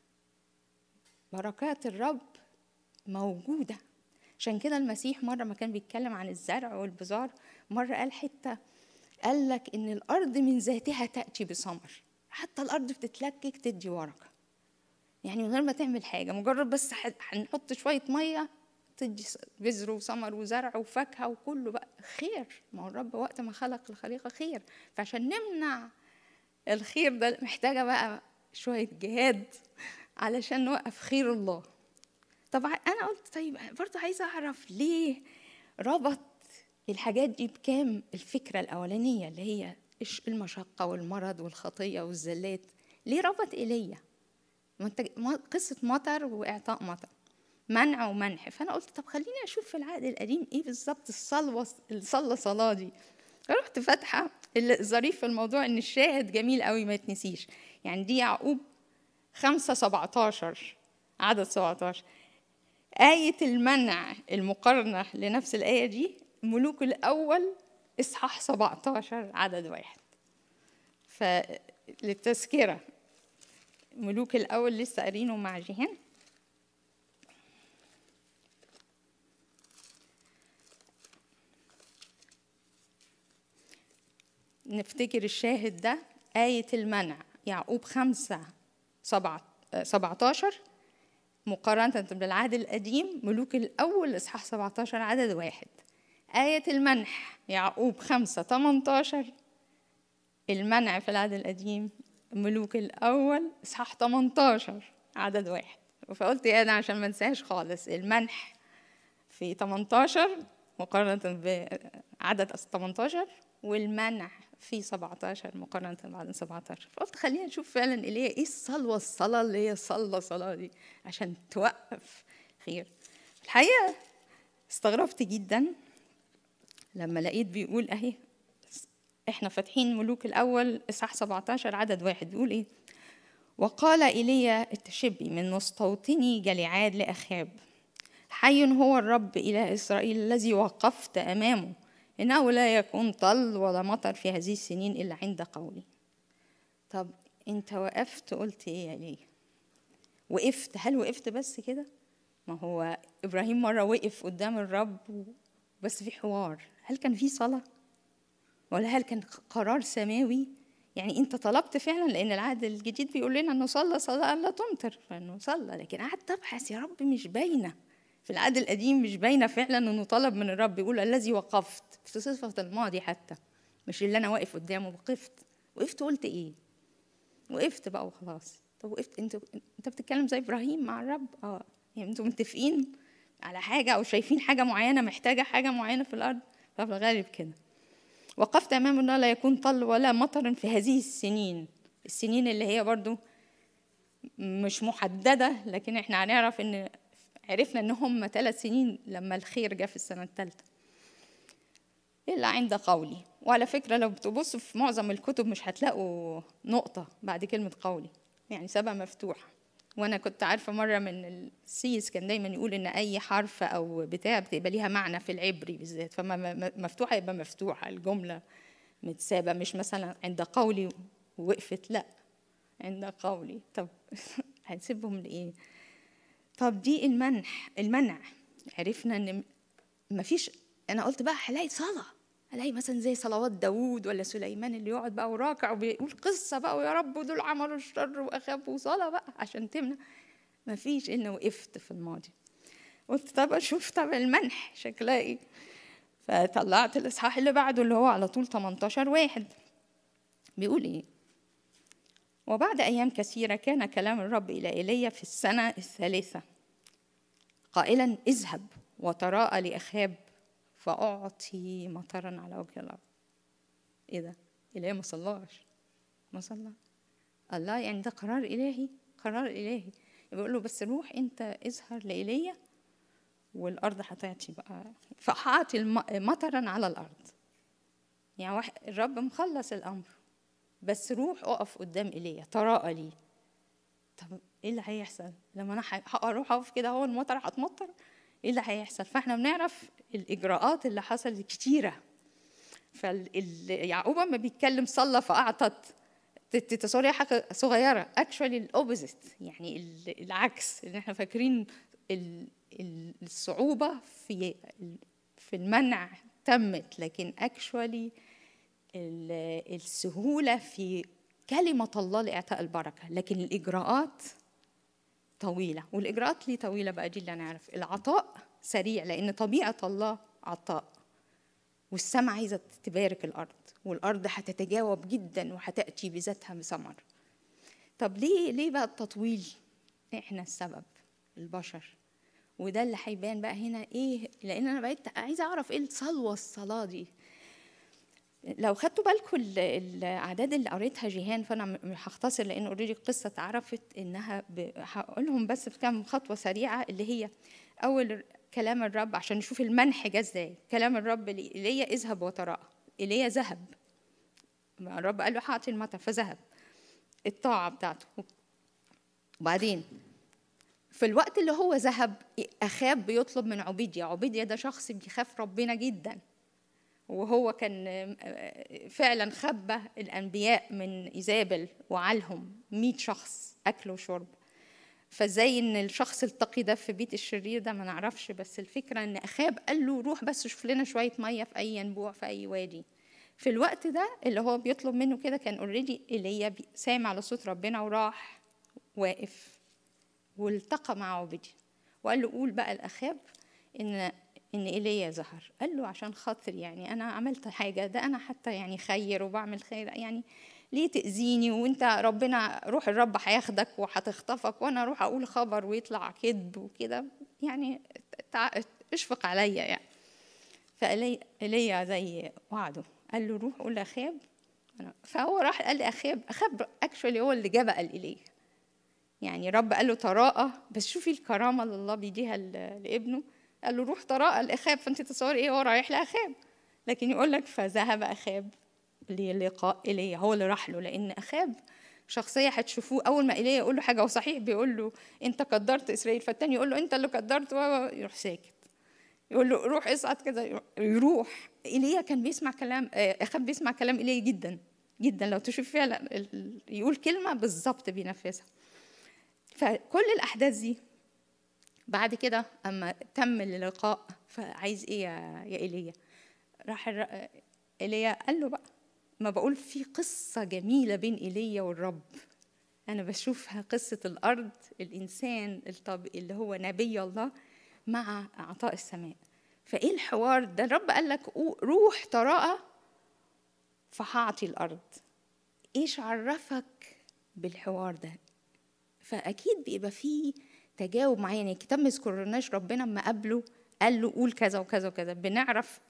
بركات الرب موجودة عشان كده المسيح مرة ما كان بيتكلم عن الزرع والبذار مرة قال حتة قال لك إن الأرض من ذاتها تأتي بثمر حتى الأرض بتتلكك تدي ورقة يعني من غير ما تعمل حاجة مجرد بس هنحط شوية مية تدي بذر وثمر وزرع وفاكهة وكله بقى خير ما هو الرب وقت ما خلق الخليقة خير فعشان نمنع الخير ده محتاجة بقى شوية جهاد علشان نوقف خير الله طبعا أنا قلت طيب برضه عايزة أعرف ليه ربط الحاجات دي بكام الفكرة الأولانية اللي هي المشقة والمرض والخطية والزلات ليه ربط إيليا قصة مطر وإعطاء مطر منع ومنح فأنا قلت طب خليني أشوف في العهد القديم إيه بالظبط الصلوة الصلاة صلاة دي رحت فاتحة الظريف في الموضوع إن الشاهد جميل قوي ما يتنسيش يعني دي يعقوب خمسة سبعتاشر عدد سبعتاشر آية المنع المقارنة لنفس الآية دي ملوك الأول إصحاح 17 عدد واحد فللتذكرة ملوك الأول لسه قارينه مع جيهان نفتكر الشاهد ده آية المنع يعقوب خمسة سبعة سبعتاشر مقارنة بالعهد القديم ملوك الأول إصحاح 17 عدد واحد آية المنح يعقوب خمسة 18 المنع في العهد القديم ملوك الأول إصحاح 18 عدد واحد فقلت يا أنا عشان ما انساش خالص المنح في 18 مقارنة بعدد 18 والمنع في 17 مقارنة بعدد 17 فقلت خلينا نشوف فعلا اللي هي ايه الصلوة الصلاة اللي هي صلى صلاة دي عشان توقف خير الحقيقة استغربت جدا لما لقيت بيقول اهي احنا فاتحين ملوك الاول اصحاح 17 عدد واحد بيقول ايه وقال ايليا التشبي من مستوطني جليعاد لاخاب حي هو الرب اله اسرائيل الذي وقفت امامه انه لا يكون طل ولا مطر في هذه السنين الا عند قولي طب انت وقفت قلت ايه ليه وقفت هل وقفت بس كده ما هو ابراهيم مره وقف قدام الرب بس في حوار هل كان في صلاه ولا هل كان قرار سماوي يعني انت طلبت فعلا لان العهد الجديد بيقول لنا انه صلى صلاه لا تمطر فانه صلى لكن قعدت ابحث يا رب مش باينه في العهد القديم مش باينه فعلا انه طلب من الرب يقول الذي وقفت في صفه الماضي حتى مش اللي انا واقف قدامه وقفت وقفت قلت ايه وقفت بقى وخلاص طب وقفت انت انت بتتكلم زي ابراهيم مع الرب اه يعني انتوا متفقين على حاجه او شايفين حاجه معينه محتاجه حاجه معينه في الارض ففي الغالب كده وقفت امام الله لا يكون طل ولا مطر في هذه السنين السنين اللي هي برضو مش محدده لكن احنا هنعرف ان عرفنا ان هم ثلاث سنين لما الخير جه في السنه الثالثه الا عند قولي وعلى فكره لو بتبصوا في معظم الكتب مش هتلاقوا نقطه بعد كلمه قولي يعني سابها مفتوحه وانا كنت عارفه مره من السيس كان دايما يقول ان اي حرف او بتاع بتبقى ليها معنى في العبري بالذات فما مفتوحه يبقى مفتوحه الجمله متسابه مش مثلا عند قولي وقفت لا عند قولي طب هنسيبهم لايه طب دي المنح المنع عرفنا ان مفيش انا قلت بقى هلاقي صلاه هلاقي مثلا زي صلوات داوود ولا سليمان اللي يقعد بقى وراكع وبيقول قصه بقى ويا رب دول عملوا الشر واخافوا صلاه بقى عشان تمنع مفيش ان وقفت في الماضي قلت طب اشوف طب المنح شكلها ايه فطلعت الاصحاح اللي بعده اللي هو على طول 18 واحد بيقول ايه وبعد ايام كثيره كان كلام الرب الى ايليا في السنه الثالثه قائلا اذهب وتراءى لاخاب فأعطي مطرا على وجه الأرض إيه ده؟ إلهي ما صلاش ما صلى الله يعني ده قرار إلهي قرار إلهي بيقول له بس روح أنت اظهر لإيليا والأرض هتعطي بقى فأعطي مطرا على الأرض يعني واحد الرب مخلص الأمر بس روح اقف قدام إيليا تراءى لي طب ايه اللي هيحصل لما انا هروح اقف كده هو المطر هتمطر ايه اللي هيحصل فاحنا بنعرف الاجراءات اللي حصلت كتيره فيعقوب لما بيتكلم صلى فاعطت تصوري حاجه صغيره اكشوالي الاوبوزيت يعني العكس ان احنا فاكرين الصعوبه في في المنع تمت لكن اكشوالي السهوله في كلمه الله لاعطاء البركه لكن الاجراءات طويله والاجراءات ليه طويله بقى دي اللي هنعرف العطاء سريع لان طبيعه الله عطاء والسماء عايزه تبارك الارض والارض هتتجاوب جدا وهتاتي بذاتها بثمر طب ليه ليه بقى التطويل احنا السبب البشر وده اللي هيبان بقى هنا ايه لان انا بقيت عايزه اعرف ايه الصلوه الصلاه دي لو خدتوا بالكم الاعداد اللي قريتها جيهان فانا هختصر لان اوريدي القصه اتعرفت انها هقولهم بس في كام خطوه سريعه اللي هي اول كلام الرب عشان نشوف المنح جه ازاي كلام الرب لإيليا اذهب وتراءى إيليا ذهب الرب قال له هعطي المطر فذهب الطاعة بتاعته وبعدين في الوقت اللي هو ذهب أخاب بيطلب من عبيديا عبيديا ده شخص بيخاف ربنا جدا وهو كان فعلا خبى الأنبياء من إيزابل وعلهم مئة شخص أكل وشرب فازاي ان الشخص التقي ده في بيت الشرير ده ما نعرفش بس الفكره ان اخاب قال له روح بس شوف لنا شويه ميه في اي ينبوع في اي وادي في الوقت ده اللي هو بيطلب منه كده كان اوريدي ايليا سامع لصوت ربنا وراح واقف والتقى مع عبيديا وقال له قول بقى الاخاب ان ان ايليا ظهر قال له عشان خاطر يعني انا عملت حاجه ده انا حتى يعني خير وبعمل خير يعني ليه تأذيني وانت ربنا روح الرب هياخدك وهتخطفك وانا اروح اقول خبر ويطلع كذب وكده يعني اشفق عليا يعني فإلي زي وعده قال له روح قول لأخاب فهو راح قال لأخاب أخاب اكشولي هو اللي جاب قال إليه يعني رب قال له تراءى بس شوفي الكرامة اللي الله بيديها لابنه قال له روح تراءى لأخاب فأنت تصوري إيه هو رايح لأخاب لكن يقول لك فذهب أخاب للقاء ايليا هو اللي راح له لان اخاب شخصية هتشوفوه أول ما إيليا يقول له حاجة وصحيح بيقول له أنت قدرت إسرائيل فالتاني يقول له أنت اللي قدرت يروح ساكت يقول له روح اصعد كده يروح إيليا كان بيسمع كلام أخاب بيسمع كلام إيليا جدا جدا لو تشوف فعلا يقول كلمة بالظبط بينفذها فكل الأحداث دي بعد كده أما تم اللقاء فعايز إيه يا إيليا راح إيليا قال له بقى ما بقول في قصة جميلة بين إيليا والرب أنا بشوفها قصة الأرض الإنسان الطب اللي هو نبي الله مع عطاء السماء فإيه الحوار ده الرب قال لك روح تراءى فهعطي الأرض إيش عرفك بالحوار ده فأكيد بيبقى فيه تجاوب معين يعني الكتاب ما يذكرناش ربنا لما قابله قال له قول كذا وكذا وكذا بنعرف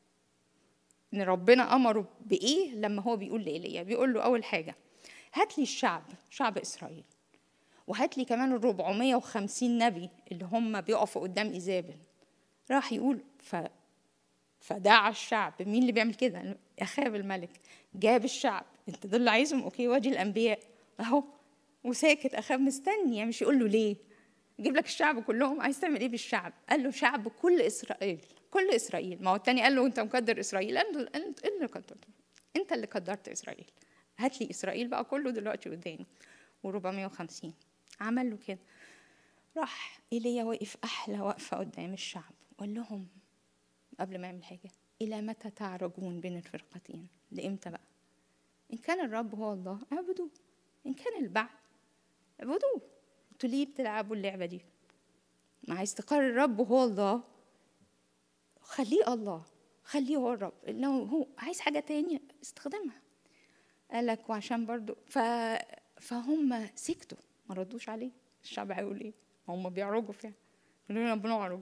ان ربنا امره بايه لما هو بيقول لايليا بيقول له اول حاجه هات لي الشعب شعب اسرائيل وهات لي كمان ال 450 نبي اللي هم بيقفوا قدام ايزابل راح يقول ف فدعا الشعب مين اللي بيعمل كده اخاب الملك جاب الشعب انت دول اللي عايزهم اوكي وادي الانبياء اهو وساكت اخاب مستني يعني مش يقول له ليه يجيب لك الشعب كلهم عايز تعمل ايه بالشعب قال له شعب كل اسرائيل كل اسرائيل ما هو التاني قال له انت مقدر اسرائيل قال له انت اللي قدرته انت اللي قدرت اسرائيل هات لي اسرائيل بقى كله دلوقتي قدامي و450 عمل له كده راح ايليا وقف احلى وقفه قدام الشعب وقال لهم قبل ما يعمل حاجه الى متى تعرجون بين الفرقتين لامتى بقى ان كان الرب هو الله اعبدوه ان كان البعل اعبدوه انتوا ليه بتلعبوا اللعبه دي ما عايز تقرر الرب هو الله خليه الله خليه هو الرب لو هو عايز حاجه تانية استخدمها قالك وعشان برضو ف... فهم سكتوا ما ردوش عليه الشعب هيقول ايه هم بيعرجوا فعلا يقولوا لنا بنعرج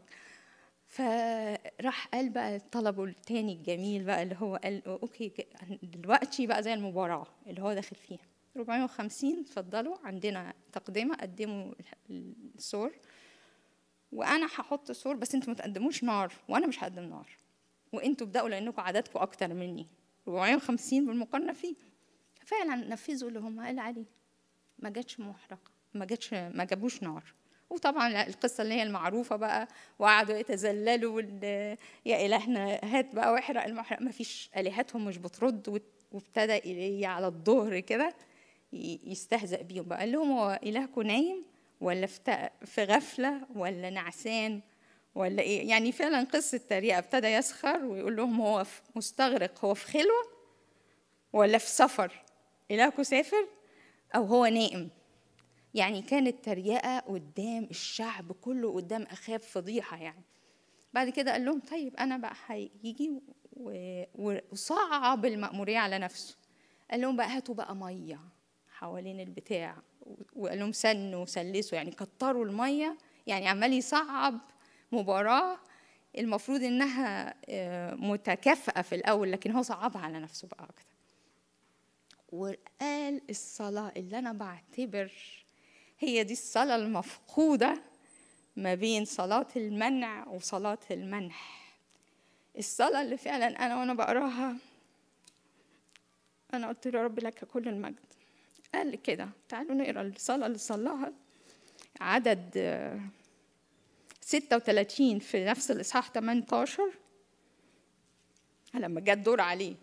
فراح قال بقى طلبه التاني الجميل بقى اللي هو قال اوكي دلوقتي بقى زي المباراة اللي هو داخل فيها 450 اتفضلوا عندنا تقدمة قدموا السور وانا هحط سور بس انتوا ما تقدموش نار وانا مش هقدم نار وانتوا ابداوا لانكم عددكم اكتر مني 450 بالمقارنه فيه فعلا نفذوا اللي هم قال عليه ما جاتش محرقه ما جاتش ما جابوش نار وطبعا القصه اللي هي المعروفه بقى وقعدوا يتذللوا يا الهنا هات بقى واحرق المحرق ما فيش الهتهم مش بترد وابتدى ايليا على الظهر كده يستهزأ بيهم بقى قال لهم هو الهكم نايم ولا في غفله ولا نعسان ولا ايه يعني فعلا قصه تريقه ابتدى يسخر ويقول لهم هو مستغرق هو في خلوه ولا في سفر إلهكم سافر أو هو نائم يعني كانت تريقة قدام الشعب كله قدام أخاب فضيحة يعني بعد كده قال لهم طيب أنا بقى هيجي وصعب المأمورية على نفسه قال لهم بقى هاتوا بقى مية حوالين البتاع وقال لهم سنوا وسلسوا يعني كتروا المية يعني عمال يصعب مباراة المفروض إنها متكافئة في الأول لكن هو صعبها على نفسه بقى أكتر وقال الصلاة اللي أنا بعتبر هي دي الصلاة المفقودة ما بين صلاة المنع وصلاة المنح الصلاة اللي فعلا أنا وأنا بقراها أنا قلت له رب لك كل المجد قال كده تعالوا نقرا الصلاة اللي صلاها عدد 36 في نفس الإصحاح 18 لما جه الدور عليه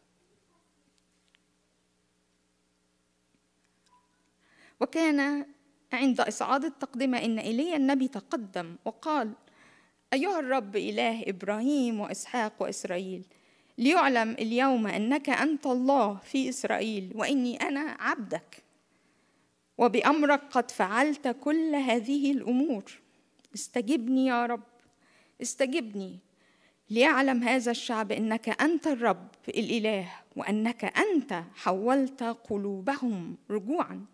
وكان عند إصعاد التقدمة إن إيليا النبي تقدم وقال أيها الرب إله إبراهيم وإسحاق وإسرائيل ليعلم اليوم أنك أنت الله في إسرائيل وإني أنا عبدك وبأمرك قد فعلت كل هذه الأمور استجبني يا رب استجبني ليعلم هذا الشعب انك انت الرب الاله وانك انت حولت قلوبهم رجوعا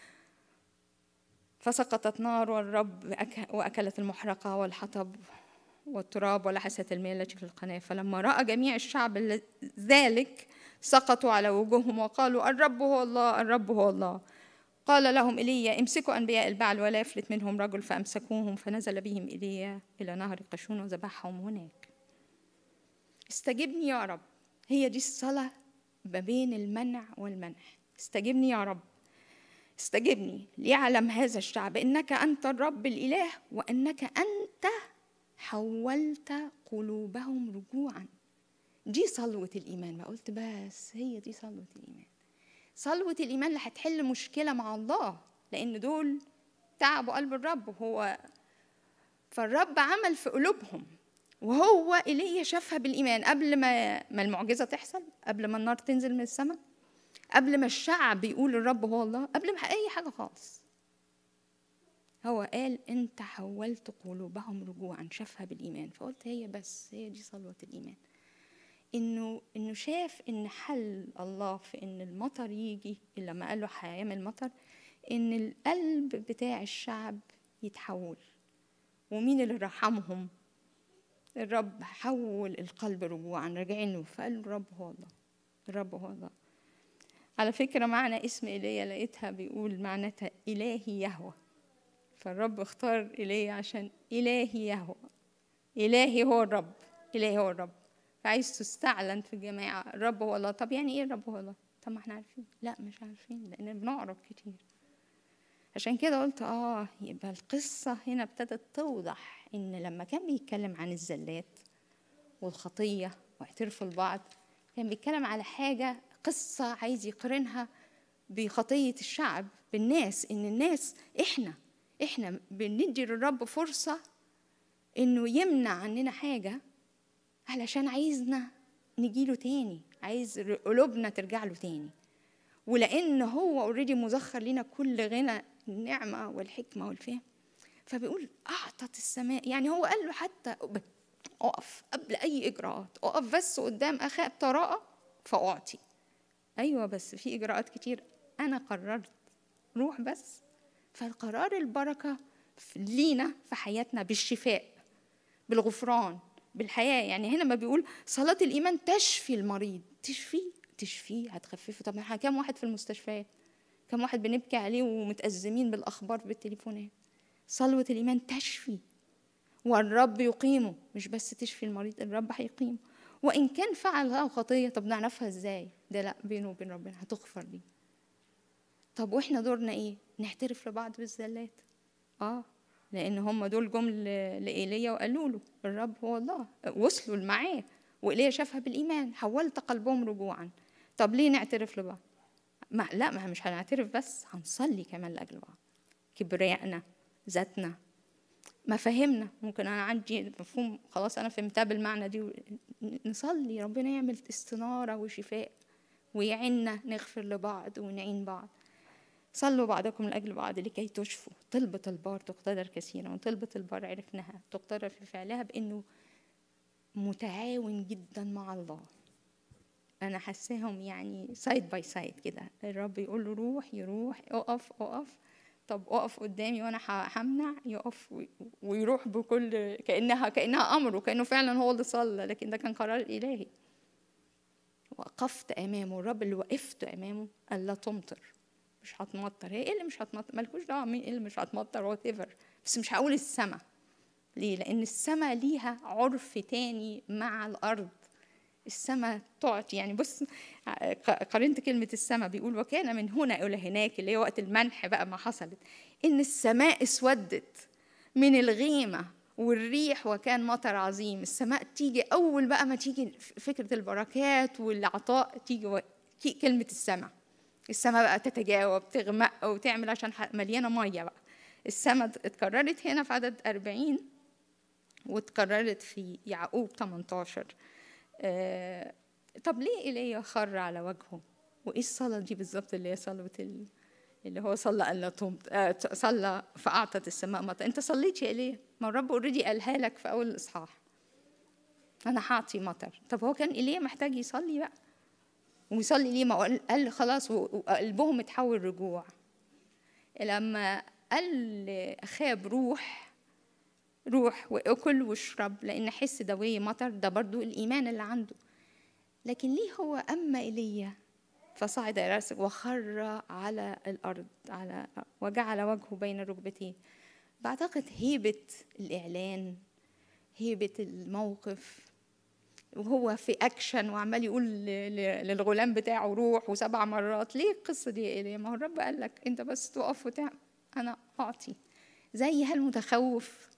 فسقطت نار والرب واكلت المحرقه والحطب والتراب ولحست المياه التي في القناه فلما راى جميع الشعب ذلك سقطوا على وجوههم وقالوا الرب هو الله الرب هو الله قال لهم ايليا امسكوا انبياء البعل ولا يفلت منهم رجل فامسكوهم فنزل بهم ايليا الى نهر قشون وذبحهم هناك استجبني يا رب هي دي الصلاه ما بين المنع والمنح استجبني يا رب استجبني ليعلم هذا الشعب انك انت الرب الاله وانك انت حولت قلوبهم رجوعا دي صلوه الايمان ما قلت بس هي دي صلوه الايمان صلوة الإيمان اللي هتحل مشكلة مع الله لأن دول تعبوا قلب الرب هو فالرب عمل في قلوبهم وهو إيليا شافها بالإيمان قبل ما ما المعجزة تحصل قبل ما النار تنزل من السماء قبل ما الشعب يقول الرب هو الله قبل ما أي حاجة خالص هو قال أنت حولت قلوبهم رجوعا شافها بالإيمان فقلت هي بس هي دي صلوة الإيمان انه انه شاف ان حل الله في ان المطر يجي لما قال له هيعمل مطر ان القلب بتاع الشعب يتحول ومين اللي رحمهم الرب حول القلب رجوعا راجعين له فقال له الرب هو الله الرب هو الله على فكرة معنى اسم إيليا لقيتها بيقول معناتها إلهي يهوى فالرب اختار إيليا عشان إلهي يهوى إلهي هو الرب إلهي هو الرب فعايز تستعلن في الجماعة الرب هو الله طب يعني إيه الرب هو الله طب ما احنا عارفين لا مش عارفين لأن بنعرف كتير عشان كده قلت آه يبقى القصة هنا ابتدت توضح إن لما كان بيتكلم عن الزلات والخطية واعترفوا لبعض كان بيتكلم على حاجة قصة عايز يقارنها بخطية الشعب بالناس إن الناس إحنا إحنا بندي للرب فرصة إنه يمنع عننا حاجة علشان عايزنا نجيله تاني عايز قلوبنا ترجع له تاني ولأن هو اوريدي مزخر لنا كل غنى النعمة والحكمة والفهم فبيقول أعطت السماء يعني هو قال له حتى اقف قبل اي اجراءات اقف بس قدام اخاء بطراءه فاعطي ايوه بس في اجراءات كتير انا قررت روح بس فالقرار البركه لينا في حياتنا بالشفاء بالغفران بالحياه يعني هنا ما بيقول صلاه الايمان تشفي المريض تشفيه تشفيه هتخففه طب احنا كام واحد في المستشفيات كم واحد بنبكي عليه ومتأزمين بالأخبار بالتليفونات صلوة الإيمان تشفي والرب يقيمه مش بس تشفي المريض الرب هيقيمه وان كان فعل له خطيه طب نعرفها ازاي ده لا بينه وبين ربنا هتغفر لي طب واحنا دورنا ايه نعترف لبعض بالزلات اه لان هم دول جم لايليا وقالوا له الرب هو الله وصلوا معاه وايليا شافها بالايمان حولت قلبهم رجوعا طب ليه نعترف لبعض ما لا ما مش هنعترف بس هنصلي كمان لاجل بعض كبريائنا ذاتنا مفاهيمنا ممكن انا عندي مفهوم خلاص انا فهمتها بالمعنى دي نصلي ربنا يعمل استناره وشفاء ويعيننا نغفر لبعض ونعين بعض صلوا بعضكم لاجل بعض لكي تشفوا طلبة البار تقتدر كثيرا وطلبة البار عرفناها تقتدر في فعلها بانه متعاون جدا مع الله انا حاساهم يعني سايد باي سايد كده الرب يقول له روح يروح اقف اقف طب اقف قدامي وانا همنع يقف ويروح بكل كانها كانها امر وكانه فعلا هو اللي صلى لكن ده كان قرار الهي وقفت امامه الرب اللي وقفت امامه قال لا تمطر مش هتمطر هي ايه اللي مش هتمطر مالكوش دعوه مين ايه اللي مش هتمطر وات ايفر بس مش هقول السما ليه لان السما ليها عرف تاني مع الارض السماء تعطي يعني بص قارنت كلمة السماء بيقول وكان من هنا إلى هناك اللي هي وقت المنح بقى ما حصلت إن السماء اسودت من الغيمة والريح وكان مطر عظيم السماء تيجي أول بقى ما تيجي فكرة البركات والعطاء تيجي كلمة السماء السماء بقى تتجاوب تغمق وتعمل عشان مليانة مية بقى السماء اتكررت هنا في عدد أربعين واتكررت في يعقوب 18 آه طب ليه ايليا خر على وجهه وايه الصلاه دي بالظبط اللي هي صلاه اللي هو صلى الا تمت آه صلى فاعطت السماء مطر انت صليت يا ايليا ما الرب اوريدي قالها لك في اول الاصحاح انا هعطي مطر طب هو كان ايليا محتاج يصلي بقى ويصلي ليه ما قال خلاص وقلبهم اتحول رجوع لما قال اخاب روح روح واكل واشرب لان حس دوي مطر ده برضو الايمان اللي عنده لكن ليه هو اما ايليا فصعد الى راسه وخر على الارض على وجعل وجهه بين ركبتيه بعتقد هيبه الاعلان هيبه الموقف وهو في اكشن وعمال يقول للغلام بتاعه روح وسبع مرات ليه القصه دي يا ايليا ما هو الرب قال لك انت بس تقف وتعمل انا اعطي زي هالمتخوف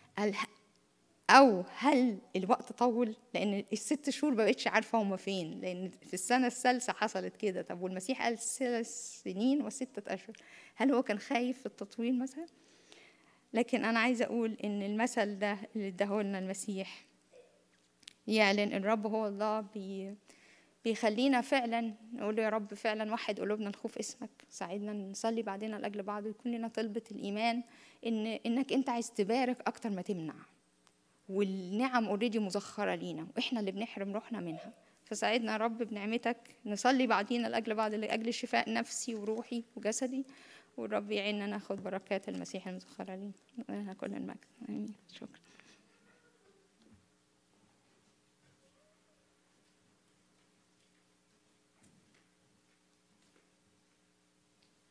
او هل الوقت طول لان الست شهور ما بقتش عارفه هما فين لان في السنه الثالثه حصلت كده طب والمسيح قال ثلاث سنين وسته اشهر هل هو كان خايف في التطويل مثلا لكن انا عايزه اقول ان المثل ده اللي اداهولنا المسيح يعلن الرب هو الله بي بيخلينا فعلا نقول يا رب فعلا وحد قلوبنا الخوف اسمك ساعدنا نصلي بعدين لاجل بعض ويكون لنا طلبه الايمان ان انك انت عايز تبارك اكتر ما تمنع والنعم اوريدي مزخره لينا واحنا اللي بنحرم روحنا منها فساعدنا يا رب بنعمتك نصلي بعدين لاجل بعض لاجل شفاء نفسي وروحي وجسدي والرب يعيننا ناخد بركات المسيح المزخره لينا لنا كل المجد امين شكرا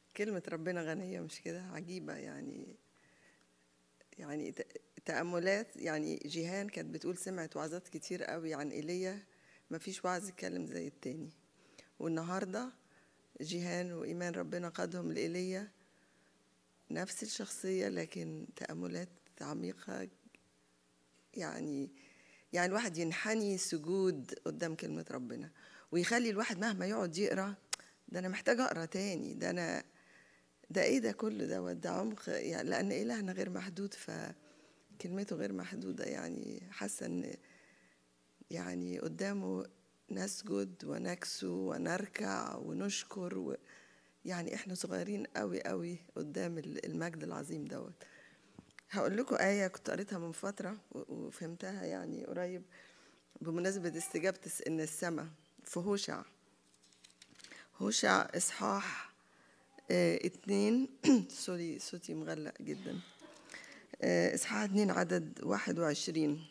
كلمة ربنا غنية مش كده عجيبة يعني يعني ت- تأملات يعني جيهان كانت بتقول سمعت وعظات كتير قوي عن ايليا مفيش وعظ اتكلم زي التاني والنهارده جيهان وإيمان ربنا قادهم لإيليا نفس الشخصية لكن تأملات عميقة يعني يعني الواحد ينحني سجود قدام كلمة ربنا ويخلي الواحد مهما يقعد يقرا ده أنا محتاج أقرا تاني ده أنا ده إيه ده كله دوت ده عمق يعني لأن إلهنا غير محدود فكلمته غير محدودة يعني حاسة إن يعني قدامه نسجد ونكسو ونركع ونشكر و يعني احنا صغيرين قوي قوي قدام ال- المجد العظيم دوت هقول لكم آية كنت قريتها من فترة و- وفهمتها يعني قريب بمناسبة استجابة الس- إن السماء في هوشع هوشع إصحاح آه اتنين سوري صوتي مغلق جدا آه إصحاح اتنين عدد واحد وعشرين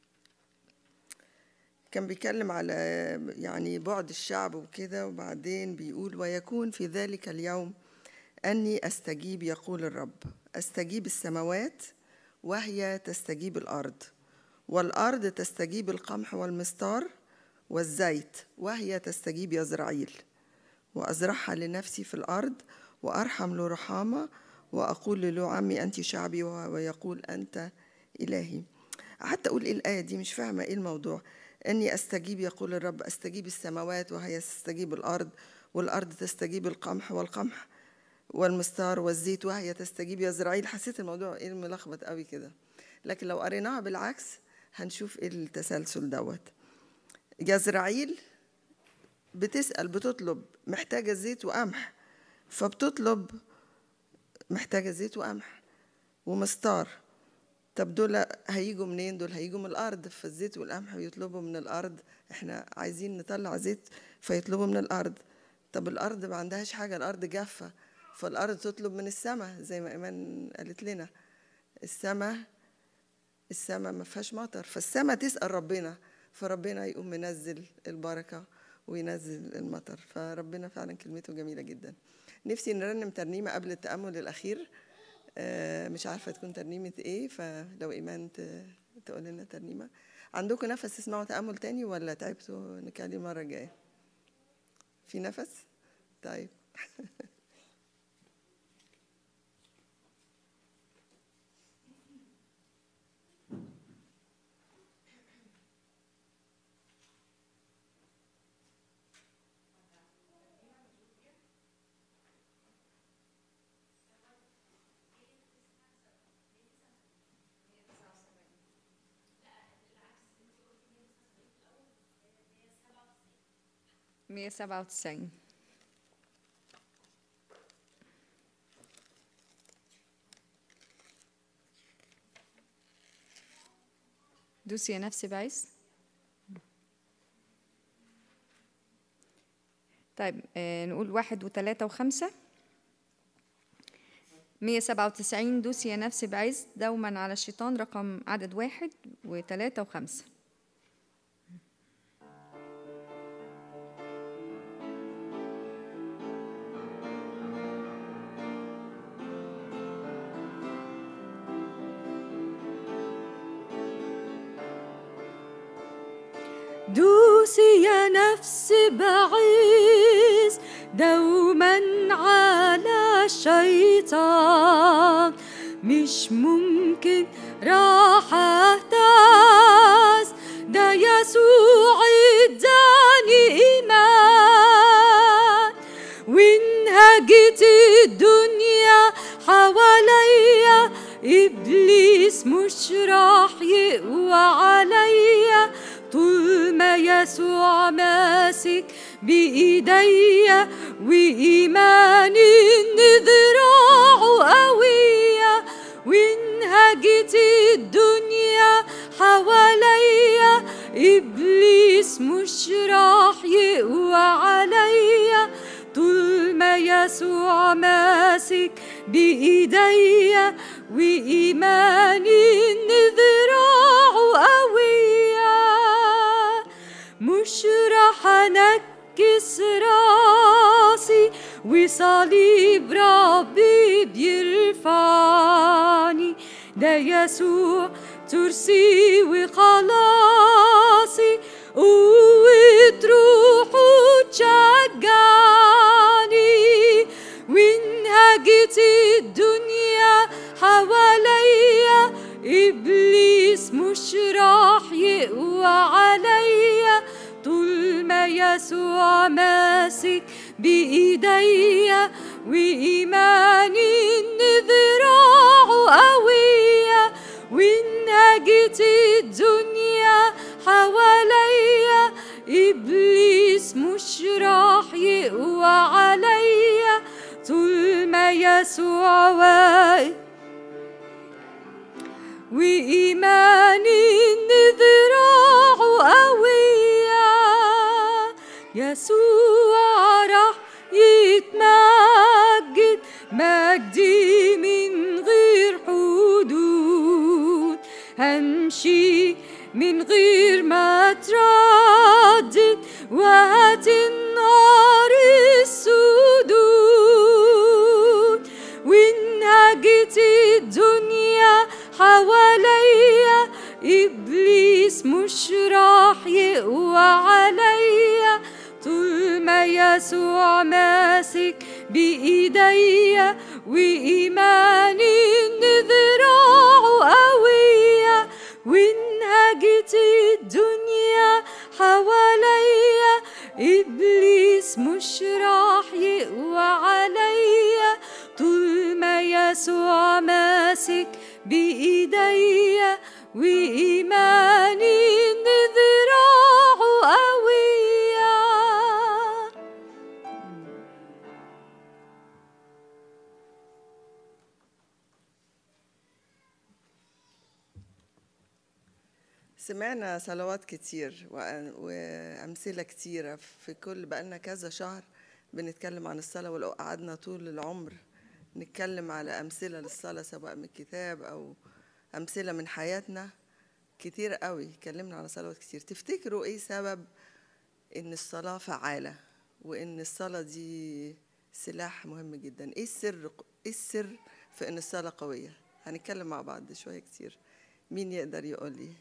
كان بيتكلم على يعني بعد الشعب وكده وبعدين بيقول ويكون في ذلك اليوم أني أستجيب يقول الرب أستجيب السماوات وهي تستجيب الأرض والأرض تستجيب القمح والمستار والزيت وهي تستجيب يزرعيل وأزرعها لنفسي في الأرض وأرحم له رحامة وأقول له عمي أنت شعبي ويقول أنت إلهي قعدت أقول إيه الآية دي مش فاهمة إيه الموضوع إني أستجيب يقول الرب أستجيب السماوات وهي تستجيب الأرض والأرض تستجيب القمح والقمح والمستار والزيت وهي تستجيب يزرعيل حسيت الموضوع إيه ملخبط قوي كده لكن لو قريناها بالعكس هنشوف إيه التسلسل دوت يزرعيل بتسأل بتطلب محتاجة زيت وقمح فبتطلب محتاجة زيت وقمح ومستار طب دول هيجوا منين دول هيجوا من الأرض فالزيت والقمح بيطلبوا من الأرض احنا عايزين نطلع زيت فيطلبوا من الأرض طب الأرض ما عندهاش حاجة الأرض جافة فالأرض تطلب من السماء زي ما إيمان قالت لنا السماء السماء ما فيهاش مطر فالسماء تسأل ربنا فربنا يقوم منزل البركة وينزل المطر فربنا فعلا كلمته جميلة جدا نفسي نرنم ترنيمة قبل التأمل الأخير آه، مش عارفة تكون ترنيمة إيه فلو إيمان ت- تقول لنا ترنيمة عندكم نفس تسمعوا تأمل تاني ولا تعبتوا نكلم المرة الجاية في نفس طيب مية سبعة وتسعين دوسي يا نفسي بعيس طيب آه نقول واحد وثلاثة وخمسة مية سبعة وتسعين دوسي يا نفسي بعز دوما على الشيطان رقم عدد واحد وثلاثة وخمسة دوسي يا نفسي بعيز دوما على الشيطان مش ممكن راح اهتز ده يسوع اداني ايمان وانهجت الدنيا حواليا ابليس مش راح يقوى عليا طول ما يسوع ماسك بإيديا وإيماني إن ذراعه قوية وانهجت الدنيا حواليا إبليس مش راح يقوى عليا طول ما يسوع ماسك بإيديا وإيماني إن ذراعه قوية مش راح أنكس راسي وصليب ربي بيرفعني ده يسوع ترسي وخلاصي قوة روحه تشجعني وانهجت الدنيا حواليا إبليس مش راح يقوى عليا طول ما يسوع ماسك بإيديا وإيماني إن ذراعه قوية وانهجت الدنيا حواليا إبليس مش راح يقوى عليا طول ما يسوع واقف وإيماني إن ذراعه قوية يسوع راح يتمجد مجدي من غير حدود همشي من غير ما تردد وهتنهار السدود وانهجت الدنيا حواليا إبليس مش راح يقوى عليا طول ما يسوع ماسك بإيديا وإيماني إن ذراعه قوية وانهجت الدنيا حواليا إبليس مش راح يقوى عليا طول ما يسوع ماسك بإيديا وإيماني إن ذراعه قوية سمعنا صلوات كتير وأ- وأمثلة كتيرة في كل بقالنا كذا شهر بنتكلم عن الصلاة ولو قعدنا طول العمر نتكلم على أمثلة للصلاة سواء من الكتاب أو أمثلة من حياتنا كتير قوي اتكلمنا على صلوات كتير تفتكروا إيه سبب إن الصلاة فعالة وإن الصلاة دي سلاح مهم جدا إيه السر إيه السر في إن الصلاة قوية هنتكلم مع بعض شوية كتير مين يقدر يقول لي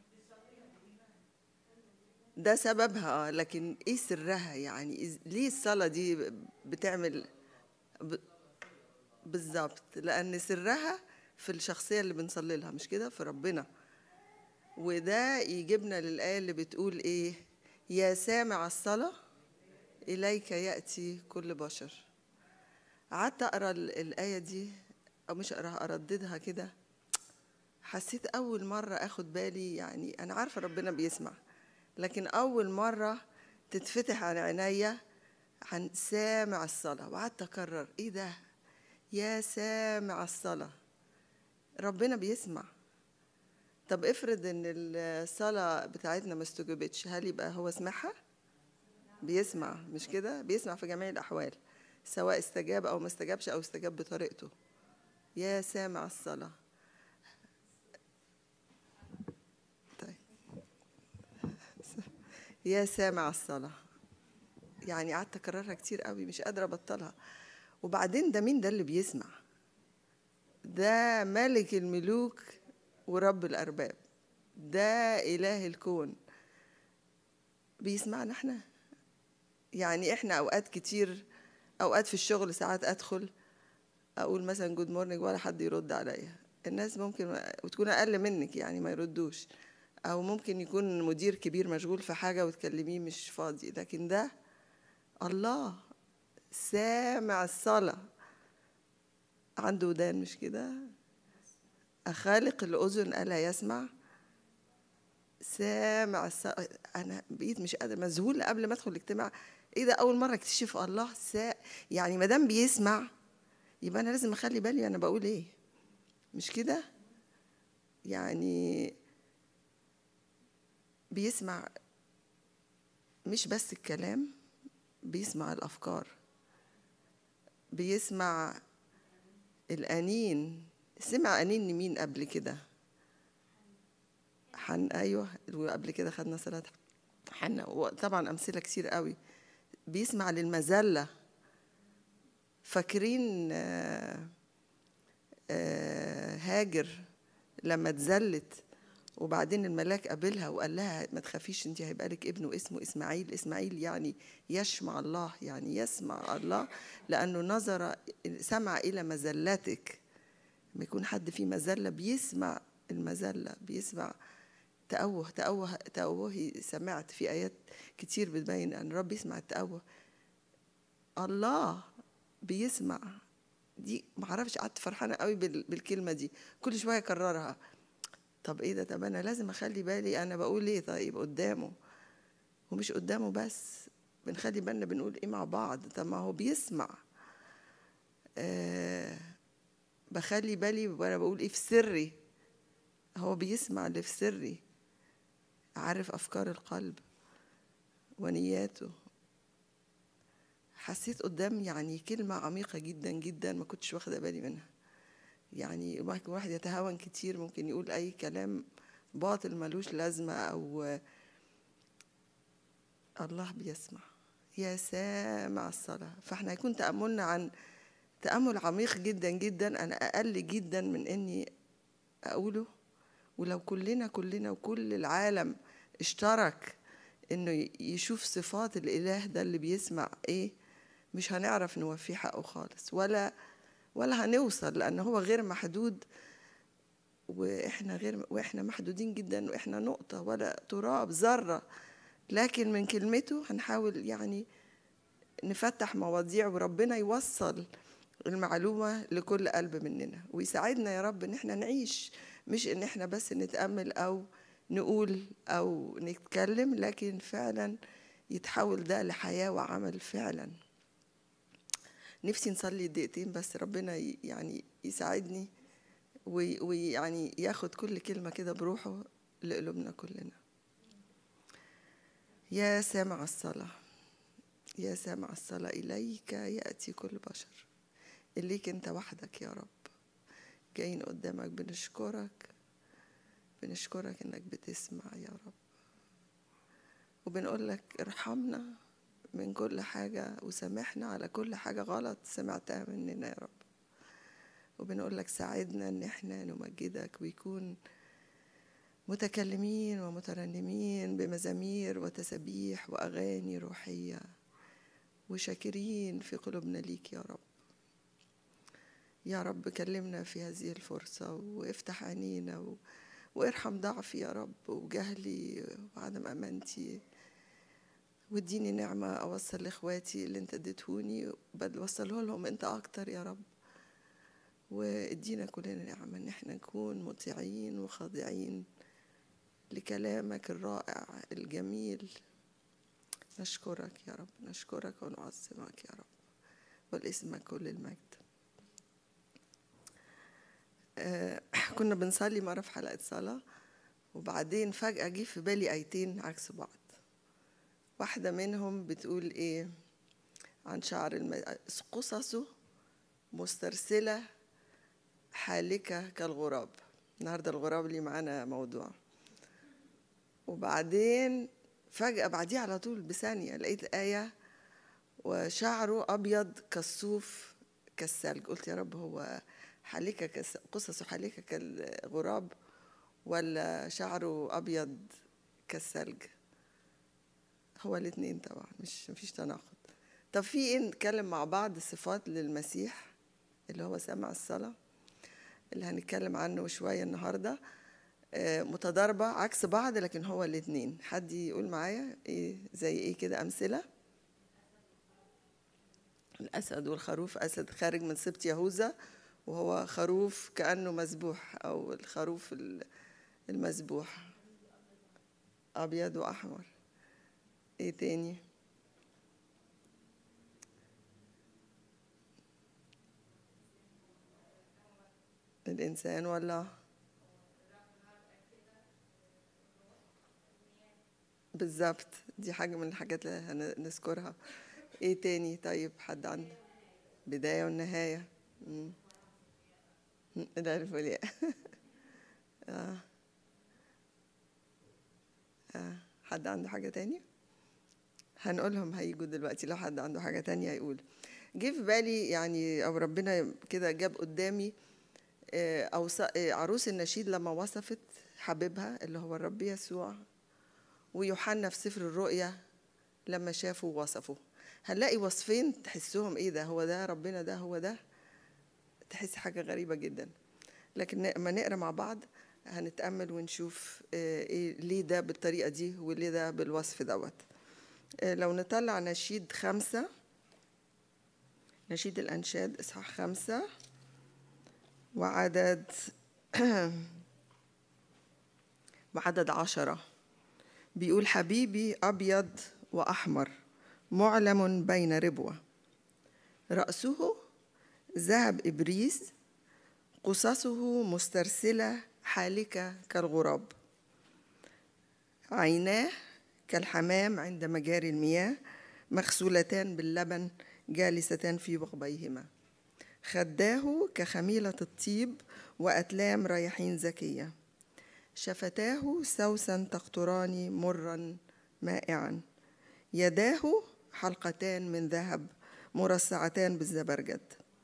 ده سببها اه لكن ايه سرها يعني إز- ليه الصلاة دي بتعمل ب- بالظبط لأن سرها في الشخصية اللي بنصلي لها مش كده في ربنا وده يجيبنا للآية اللي بتقول إيه يا سامع الصلاة إليك يأتي كل بشر قعدت أقرأ ال- الآية دي أو مش أقراها أرددها كده حسيت أول مرة أخد بالي يعني أنا عارفة ربنا بيسمع لكن أول مرة تتفتح على عينيا عن سامع الصلاة وقعدت أكرر إيه ده يا سامع الصلاة ربنا بيسمع طب افرض ان الصلاة بتاعتنا ما استجابتش هل يبقى هو سمعها؟ بيسمع مش كده؟ بيسمع في جميع الأحوال سواء استجاب أو ما استجابش أو استجاب بطريقته يا سامع الصلاة طيب يا سامع الصلاة يعني قعدت أكررها كتير قوي مش قادرة أبطلها وبعدين ده مين ده اللي بيسمع ده ملك الملوك ورب الأرباب ده إله الكون بيسمعنا احنا يعني احنا أوقات كتير أوقات في الشغل ساعات أدخل أقول مثلا جود مورنينج ولا حد يرد عليا الناس ممكن وتكون أقل منك يعني ما يردوش أو ممكن يكون مدير كبير مشغول في حاجة وتكلميه مش فاضي لكن ده الله سامع الصلاة عنده ودان مش كده أخالق الأذن ألا يسمع سامع الصلاة أنا بقيت مش قادرة مذهولة قبل ما أدخل الاجتماع إيه ده أول مرة أكتشف الله سا... يعني ما دام بيسمع يبقى أنا لازم أخلي بالي أنا بقول إيه مش كده يعني بيسمع مش بس الكلام بيسمع الأفكار بيسمع الأنين سمع أنين مين قبل كده حن أيوه وقبل كده خدنا صلاة حنا وطبعا أمثلة كتير قوي بيسمع للمذلة فاكرين آه، آه، هاجر لما اتذلت وبعدين الملاك قابلها وقال لها ما تخافيش انت هيبقى لك ابن واسمه اسماعيل اسماعيل يعني يشمع الله يعني يسمع الله لانه نظر سمع الى مذلتك لما يكون حد في مذله بيسمع المذله بيسمع تأوه تأوه تأوهي سمعت في آيات كتير بتبين أن الرب يسمع التأوه الله بيسمع دي معرفش قعدت فرحانة قوي بال- بالكلمة دي كل شوية أكررها طب إيه ده طب أنا لازم أخلي بالي أنا بقول إيه طيب قدامه ومش قدامه بس بنخلي بالنا بنقول إيه مع بعض طب ما هو بيسمع آه بخلي بالي وأنا بقول إيه في سري هو بيسمع اللي في سري عارف أفكار القلب ونياته حسيت قدام يعني كلمة عميقة جدا جدا ما كنتش واخدة بالي منها يعني ممكن واحد يتهاون كتير ممكن يقول أي كلام باطل ملوش لازمة أو الله بيسمع يا سامع الصلاة فاحنا هيكون تأملنا عن تأمل عميق جدا جدا أنا أقل جدا من إني أقوله ولو كلنا كلنا وكل العالم اشترك انه يشوف صفات الاله ده اللي بيسمع ايه مش هنعرف نوفيه حقه خالص ولا ولا هنوصل لان هو غير محدود واحنا غير واحنا محدودين جدا واحنا نقطه ولا تراب ذره لكن من كلمته هنحاول يعني نفتح مواضيع وربنا يوصل المعلومة لكل قلب مننا ويساعدنا يا رب ان احنا نعيش مش ان احنا بس نتأمل او نقول او نتكلم لكن فعلا يتحول ده لحياة وعمل فعلا نفسي نصلي دقيقتين بس ربنا ي- يعني يساعدني وي- ويعني ياخد كل كلمة كده بروحه لقلوبنا كلنا يا سامع الصلاة يا سامع الصلاة إليك يأتي كل بشر إليك أنت وحدك يا رب جايين قدامك بنشكرك بنشكرك إنك بتسمع يا رب وبنقول لك ارحمنا من كل حاجة وسامحنا على كل حاجة غلط سمعتها مننا يا رب وبنقول لك ساعدنا إن احنا نمجدك ويكون متكلمين ومترنمين بمزامير وتسابيح وأغاني روحية وشاكرين في قلوبنا ليك يا رب يا رب كلمنا في هذه الفرصة وافتح عينينا و... وارحم ضعفي يا رب وجهلي وعدم أمانتي واديني نعمة أوصل لإخواتي اللي أنت اديتهوني بل وصله لهم أنت أكتر يا رب وادينا كلنا نعمة إن احنا نكون مطيعين وخاضعين لكلامك الرائع الجميل نشكرك يا رب نشكرك ونعظمك يا رب والاسمك كل المجد آه، كنا بنصلي مرة في حلقة صلاة وبعدين فجأة جه في بالي آيتين عكس بعض واحدة منهم بتقول إيه عن شعر الم... قصصه مسترسلة حالكة كالغراب النهاردة الغراب اللي معانا موضوع وبعدين فجأة بعديها على طول بثانية لقيت آية وشعره أبيض كالصوف كالثلج قلت يا رب هو حالكة كس... قصصه حالكة كالغراب ولا شعره أبيض كالثلج هو الاتنين طبعا مش مفيش تناقض طب في ايه نتكلم مع بعض صفات للمسيح اللي هو سمع الصلاة اللي هنتكلم عنه شوية النهاردة آه، متضاربة عكس بعض لكن هو الاتنين حد يقول معايا ايه زي ايه كده أمثلة الأسد والخروف أسد خارج من سبط يهوذا وهو خروف كأنه مذبوح أو الخروف ال- المذبوح أبيض وأحمر ايه تاني الإنسان ولا بالظبط دي حاجة من الحاجات اللي هنذكرها ايه تاني طيب حد عنده بداية والنهاية مم. الألف والياء آه. آه. حد عنده حاجة تاني؟ هنقولهم هيجوا دلوقتي لو حد عنده حاجة تانية يقول جه في بالي يعني او ربنا كده جاب قدامي آه، او عروس النشيد لما وصفت حبيبها اللي هو الرب يسوع ويوحنا في سفر الرؤيا لما شافوا وصفوا هنلاقي وصفين تحسهم ايه ده هو ده ربنا ده هو ده تحس حاجه غريبه جدا لكن لما نقرا مع بعض هنتامل ونشوف آه، ايه ليه ده بالطريقه دي وليه ده بالوصف دوت آه، لو نطلع نشيد خمسة نشيد الأنشاد إصحاح خمسة وعدد وعدد عشرة بيقول حبيبي أبيض وأحمر معلم بين ربوة رأسه ذهب إبريس قصصه مسترسلة حالكة كالغراب عيناه كالحمام عند مجاري المياه مغسولتان باللبن جالستان في بغبيهما خداه كخميلة الطيب وأتلام ريحين زكية شفتاه سوسا تقطران مرا مائعا يداه حلقتان من ذهب مرصعتان بالزبرجد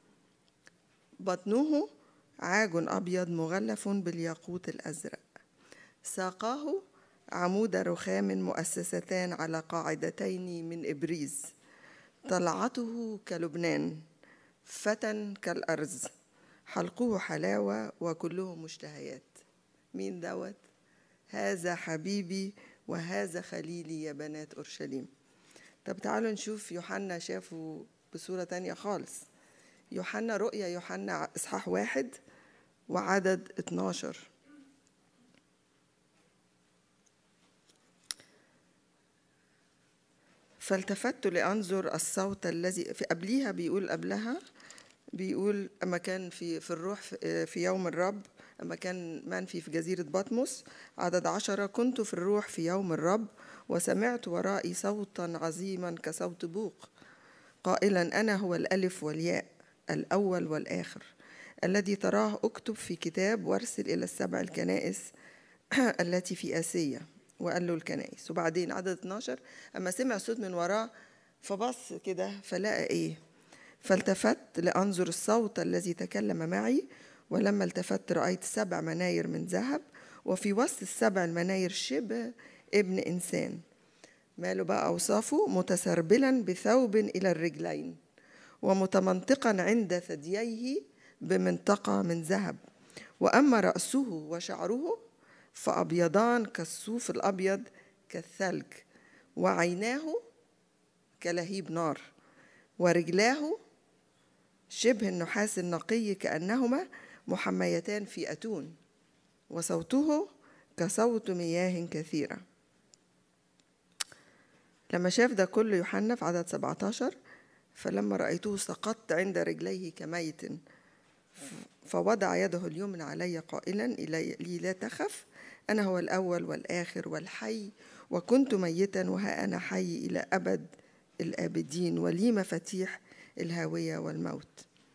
بطنه عاج أبيض مغلف بالياقوت الأزرق ساقاه عمود رخام مؤسستان على قاعدتين من إبريز طلعته كلبنان فتى كالأرز حلقه حلاوة وكله مشتهيات مين دوت هذا حبيبي وهذا خليلي يا بنات أورشليم طب تعالوا نشوف يوحنا شافه بصورة تانية خالص يوحنا رؤيا يوحنا إصحاح واحد وعدد 12 فالتفت لأنظر الصوت الذي في قبليها بيقول قبلها بيقول أما كان في في الروح في يوم الرب أما كان منفي في جزيرة بطمس عدد عشرة كنت في الروح في يوم الرب وسمعت ورائي صوتا عظيما كصوت بوق قائلا أنا هو الألف والياء الأول والآخر الذي تراه اكتب في كتاب وارسل إلى السبع الكنائس التي في آسيا وقال له الكنائس وبعدين عدد 12 أما سمع صوت من وراه فبص كده فلقى إيه فالتفت لأنظر الصوت الذي تكلم معي ولما التفت رأيت سبع مناير من ذهب وفي وسط السبع المناير شبه ابن إنسان ماله بقى أوصافه متسربلا بثوب إلى الرجلين ومتمنطقا عند ثدييه بمنطقة من ذهب وأما رأسه وشعره فأبيضان كالصوف الأبيض كالثلج وعيناه كلهيب نار ورجلاه شبه النحاس النقي كأنهما محميتان في أتون وصوته كصوت مياه كثيرة لما شاف ده كله يوحنا في عدد 17 فلما رأيته سقطت عند رجليه كميت فوضع يده اليمنى علي قائلا لي لا تخف أنا هو الأول والآخر والحي وكنت ميتا وها أنا حي إلى أبد الآبدين ولي مفاتيح الهاوية والموت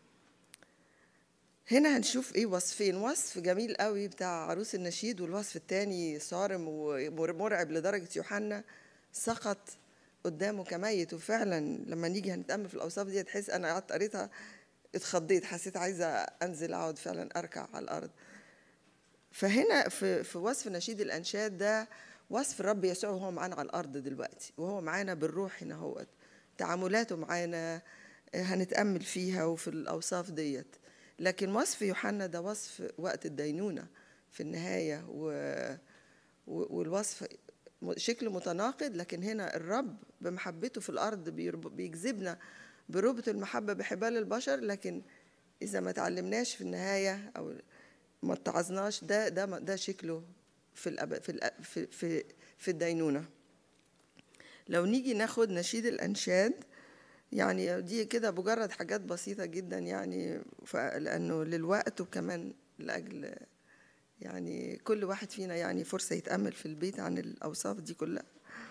هنا هنشوف ايه وصفين وصف جميل قوي بتاع عروس النشيد والوصف الثاني صارم ومرعب لدرجة يوحنا سقط قدامه كميت وفعلا لما نيجي هنتأمل في الأوصاف دي تحس أنا قعدت قريتها اتخضيت حسيت عايزة أنزل أقعد فعلا أركع على الأرض فهنا في, في وصف نشيد الأنشاد ده وصف الرب يسوع وهو معانا على الأرض دلوقتي وهو معانا بالروح هنا هو تعاملاته معانا هنتأمل فيها وفي الأوصاف ديت لكن وصف يوحنا ده وصف وقت الدينونة في النهاية و... والوصف شكل متناقض لكن هنا الرب بمحبته في الأرض بيجذبنا بربط المحبة بحبال البشر لكن إذا ما تعلمناش في النهاية أو ما اتعظناش ده ده ده شكله في الأب في الأب في في, في الدينونة لو نيجي ناخد نشيد الأنشاد يعني دي كده مجرد حاجات بسيطة جدا يعني لأنه للوقت وكمان لأجل يعني كل واحد فينا يعني فرصة يتأمل في البيت عن الأوصاف دي كلها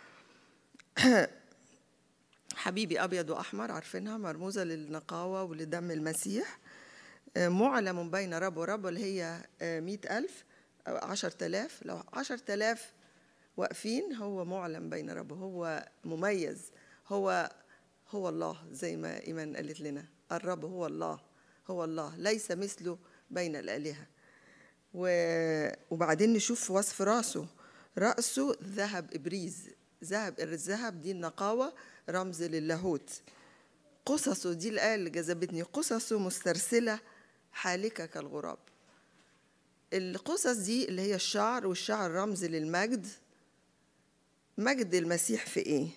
حبيبي أبيض وأحمر عارفينها مرموزة للنقاوة ولدم المسيح معلم بين رب ورب اللي هي مئة ألف أو عشر تلاف لو عشر تلاف واقفين هو معلم بين رب هو مميز هو هو الله زي ما إيمان قالت لنا الرب هو الله هو الله ليس مثله بين الآلهة و- وبعدين نشوف وصف راسه رأسه ذهب إبريز ذهب الذهب دي النقاوة رمز للاهوت قصصه دي الآية اللي جذبتني قصصه مسترسلة حالكة كالغراب القصص دي اللي هي الشعر والشعر رمز للمجد مجد المسيح في ايه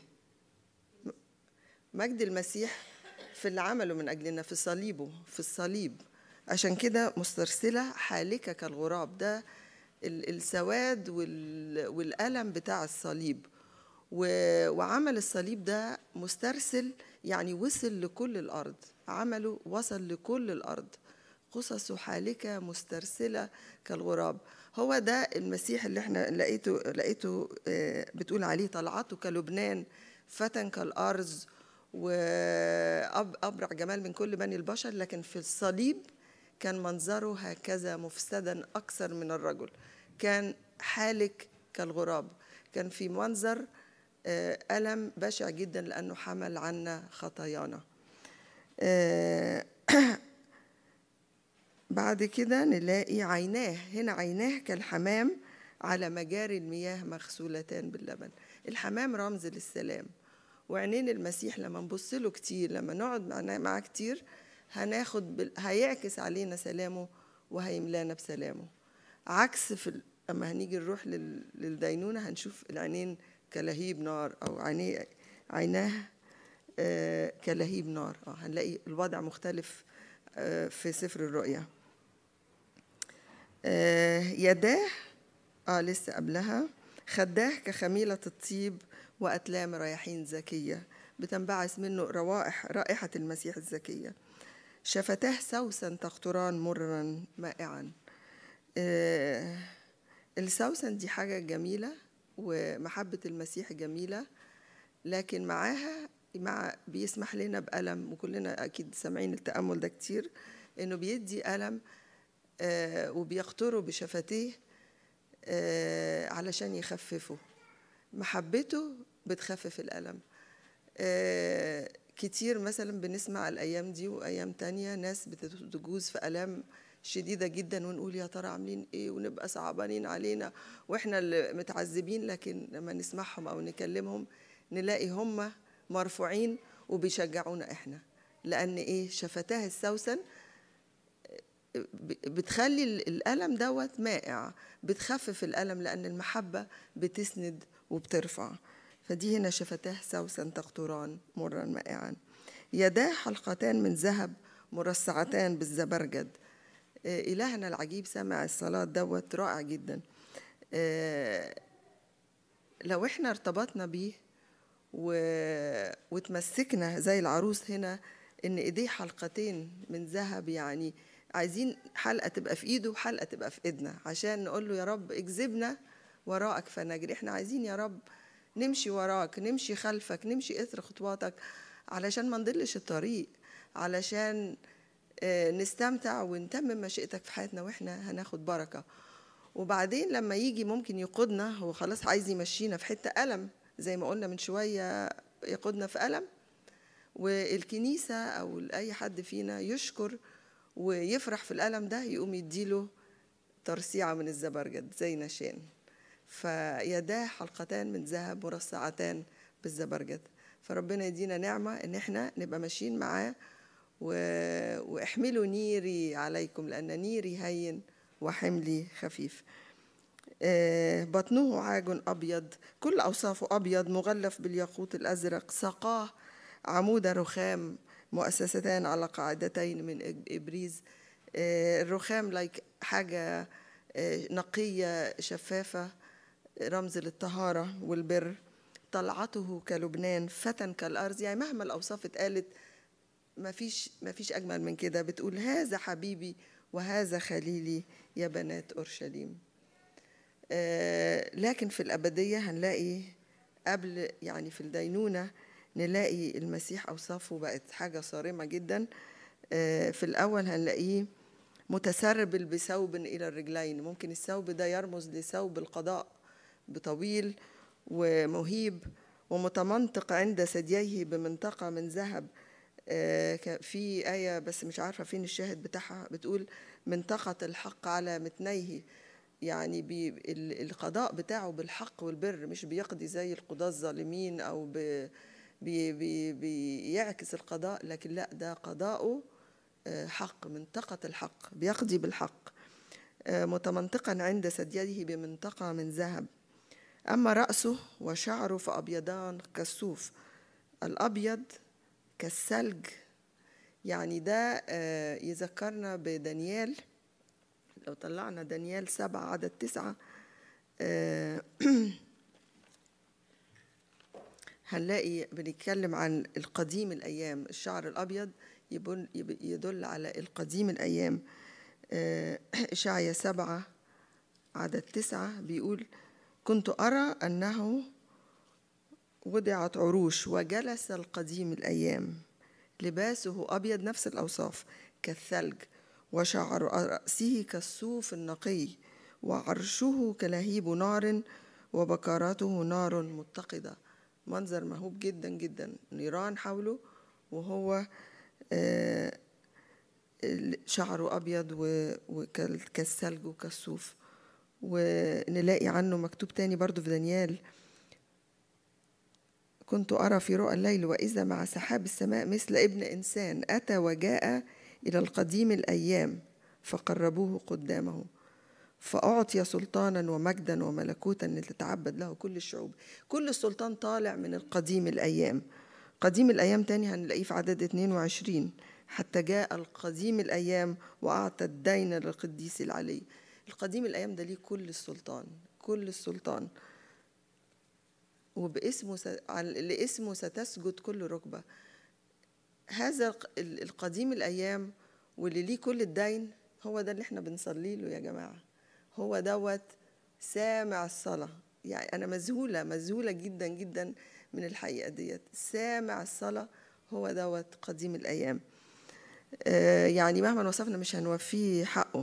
مجد المسيح في اللي عمله من اجلنا في صليبه في الصليب عشان كده مسترسله حالكه كالغراب ده ال- السواد وال- والالم بتاع الصليب و- وعمل الصليب ده مسترسل يعني وصل لكل الارض عمله وصل لكل الارض قصصه حالكه مسترسله كالغراب هو ده المسيح اللي احنا لقيته لقيته آه، بتقول عليه طلعته كلبنان فتى كالارز وابرع جمال من كل بني البشر لكن في الصليب كان منظره هكذا مفسدا اكثر من الرجل كان حالك كالغراب كان في منظر آه، ألم بشع جدا لأنه حمل عنا خطايانا آه، بعد كده نلاقي عيناه هنا عيناه كالحمام على مجاري المياه مغسولتان باللبن الحمام رمز للسلام وعينين المسيح لما نبص له كتير لما نقعد معنا- معاه كتير هناخد بال... هيعكس علينا سلامه وهيملانا بسلامه عكس في ال... اما هنيجي نروح لل... للدينونة هنشوف العينين كلهيب نار او عينيه عيناه آه، كلهيب نار اه هنلاقي الوضع مختلف آه، في سفر الرؤيا آه، يداه اه لسه قبلها خداه كخميلة الطيب وأتلام رياحين زكية بتنبعث منه روائح رائحة المسيح الزكية شفتاه سوسن تقطران مرا مائعا آه، السوسن دي حاجة جميلة ومحبة المسيح جميلة لكن معاها مع بيسمح لنا بألم وكلنا أكيد سامعين التأمل ده كتير إنه بيدي ألم آه، وبيقطره بشفتيه آه، علشان يخففه محبته بتخفف الألم آه، كتير مثلا بنسمع الأيام دي وأيام تانية ناس بتجوز في ألام شديدة جدا ونقول يا ترى عاملين إيه ونبقى صعبانين علينا وإحنا اللي متعذبين لكن لما نسمعهم أو نكلمهم نلاقي هم مرفوعين وبيشجعونا إحنا لأن إيه شفتاه السوسن ب- بتخلي ال- الألم دوت مائع بتخفف الألم لأن المحبة بتسند وبترفع فدي هنا شفتاه سوسن تقطران مرا مائعا يداه حلقتان من ذهب مرصعتان بالزبرجد آه، إلهنا العجيب سمع الصلاة دوت رائع جدا آه، لو احنا ارتبطنا بيه و... وتمسكنا زي العروس هنا ان ايديه حلقتين من ذهب يعني عايزين حلقه تبقى في ايده وحلقه تبقى في ايدنا عشان نقول له يا رب اجذبنا وراءك فنجري احنا عايزين يا رب نمشي وراك نمشي خلفك نمشي اثر خطواتك علشان ما نضلش الطريق علشان آه، نستمتع ونتمم مشيئتك في حياتنا واحنا هناخد بركه وبعدين لما يجي ممكن يقودنا هو خلاص عايز يمشينا في حته الم زي ما قلنا من شويه يقودنا في الم والكنيسه او اي حد فينا يشكر ويفرح في الالم ده يقوم يديله ترصيعه من الزبرجد زي نشان فيداه حلقتان من ذهب مرصعتان بالزبرجد فربنا يدينا نعمه ان احنا نبقى ماشيين معاه و... واحملوا نيري عليكم لان نيري هين وحملي خفيف آه، بطنه عاج أبيض كل أوصافه أبيض مغلف بالياقوت الأزرق ساقاه عمود رخام مؤسستان على قاعدتين من إب- إبريز آه، الرخام لايك حاجة آه، نقية شفافة رمز للطهارة والبر طلعته كلبنان فتى كالأرض يعني مهما الأوصاف اتقالت ما فيش ما فيش اجمل من كده بتقول هذا حبيبي وهذا خليلي يا بنات اورشليم آه، لكن في الابديه هنلاقي قبل يعني في الدينونه نلاقي المسيح اوصافه بقت حاجه صارمه جدا آه، في الاول هنلاقيه متسربل بثوب الى الرجلين ممكن الثوب ده يرمز لثوب القضاء بطويل ومهيب ومتمنطق عند ثدييه بمنطقة من ذهب آه، ك- في آية بس مش عارفة فين الشاهد بتاعها بتقول منطقة الحق على متنيه يعني بي ال- القضاء بتاعه بالحق والبر مش بيقضي زي القضاة الظالمين أو ب بي بي بيعكس القضاء لكن لا ده قضاؤه آه، حق منطقة الحق بيقضي بالحق آه، متمنطقا عند ثدييه بمنطقة من ذهب أما رأسه وشعره فأبيضان كالصوف الأبيض كالثلج يعني ده آه، يذكرنا بدانيال لو طلعنا دانيال سبعة عدد تسعة آه، هنلاقي بنتكلم عن القديم الأيام الشعر الأبيض يبن- يب- يدل على القديم الأيام آه، إشعيا سبعة عدد تسعة بيقول كنت أرى أنه وضعت عروش وجلس القديم الأيام لباسه أبيض نفس الأوصاف كالثلج وشعر رأسه كالصوف النقي وعرشه كلهيب نار وبكاراته نار متقدة منظر مهوب جدا جدا نيران حوله وهو آه، شعره أبيض و- وكال- كالثلج وكالصوف ونلاقي عنه مكتوب تاني برضو في دانيال كنت أرى في رؤى الليل وإذا مع سحاب السماء مثل ابن إنسان أتى وجاء إلى القديم الأيام فقربوه قدامه فأعطي سلطانا ومجدا وملكوتا لتتعبد له كل الشعوب كل السلطان طالع من القديم الأيام قديم الأيام تاني هنلاقيه في عدد 22 حتى جاء القديم الأيام وأعطى الدين للقديس العلي القديم الأيام ده ليه كل السلطان كل السلطان وباسمه س... على- لاسمه ستسجد كل ركبة هذا الق- ال- القديم الأيام واللي ليه كل الدين هو ده اللي احنا بنصلي له يا جماعة هو دوت سامع الصلاة يعني أنا مذهولة مذهولة جدا جدا من الحقيقة ديت سامع الصلاة هو دوت قديم الأيام آه، يعني مهما وصفنا مش هنوفيه حقه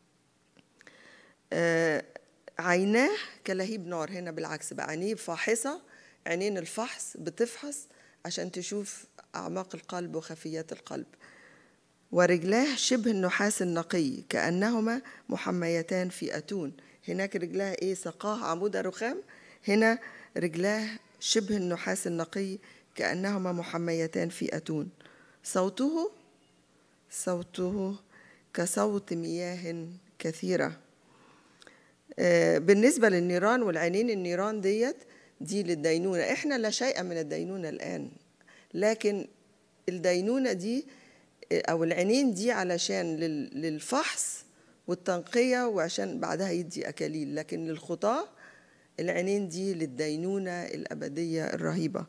آه، عيناه كلهيب نار هنا بالعكس بقى عينيه فاحصة عينين الفحص بتفحص عشان تشوف أعماق القلب وخفيات القلب ورجلاه شبه النحاس النقي كأنهما محميتان في أتون هناك رجلاه إيه سقاه عمود رخام هنا رجلاه شبه النحاس النقي كأنهما محميتان في أتون صوته صوته كصوت مياه كثيره آه، بالنسبة للنيران والعينين النيران ديت دي للدينونة احنا لا شيء من الدينونة الآن لكن الدينونة دي آه، أو العينين دي علشان لل- للفحص والتنقية وعشان بعدها يدي أكاليل لكن للخطاة العينين دي للدينونة الأبدية الرهيبة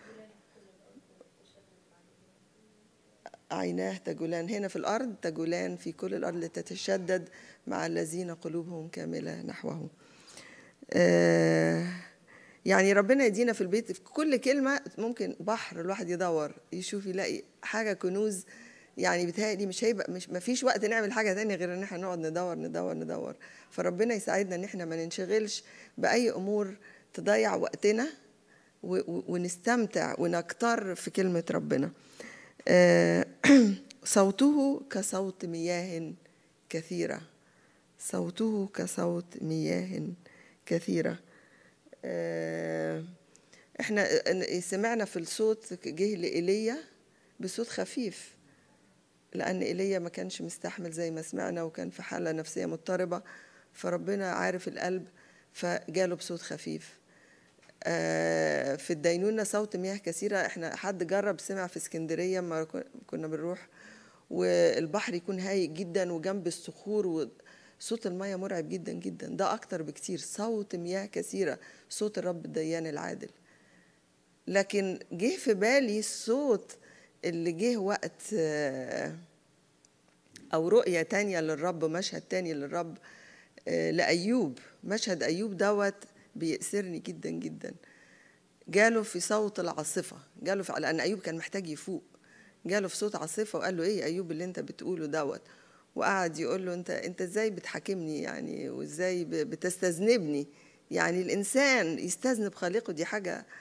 عيناه تجولان هنا في الأرض تجولان في كل الأرض لتتشدد مع الذين قلوبهم كاملة نحوه آه، يعني ربنا يدينا في البيت في كل كلمة ممكن بحر الواحد يدور يشوف يلاقي حاجة كنوز يعني بتهيألي مش هيبقى مش ما فيش وقت نعمل حاجة تانية غير ان احنا نقعد ندور ندور ندور فربنا يساعدنا ان احنا ما ننشغلش بأي أمور تضيع وقتنا و- و- ونستمتع ونكتر في كلمة ربنا آه، صوته كصوت مياه كثيرة صوته كصوت مياه كثيرة آه، احنا سمعنا في الصوت جه لإيليا بصوت خفيف لأن إيليا ما كانش مستحمل زي ما سمعنا وكان في حالة نفسية مضطربة فربنا عارف القلب فجاله بصوت خفيف آه، في الدينونة صوت مياه كثيرة احنا حد جرب سمع في اسكندرية ما كن- كنا بنروح والبحر يكون هايق جدا وجنب الصخور وصوت المياه مرعب جدا جدا ده أكتر بكتير صوت مياه كثيرة صوت الرب الديان العادل لكن جه في بالي الصوت اللي جه وقت آه، أو رؤية تانية للرب مشهد تاني للرب آه، لأيوب مشهد أيوب دوت بيأسرني جدا جدا جاله في صوت العاصفة جاله في لأن أيوب كان محتاج يفوق جاله في صوت عاصفة وقال له إيه أيوب اللي أنت بتقوله دوت وقعد يقول له أنت أنت إزاي بتحاكمني يعني وإزاي ب- بتستذنبني يعني الإنسان يستذنب خالقه دي حاجة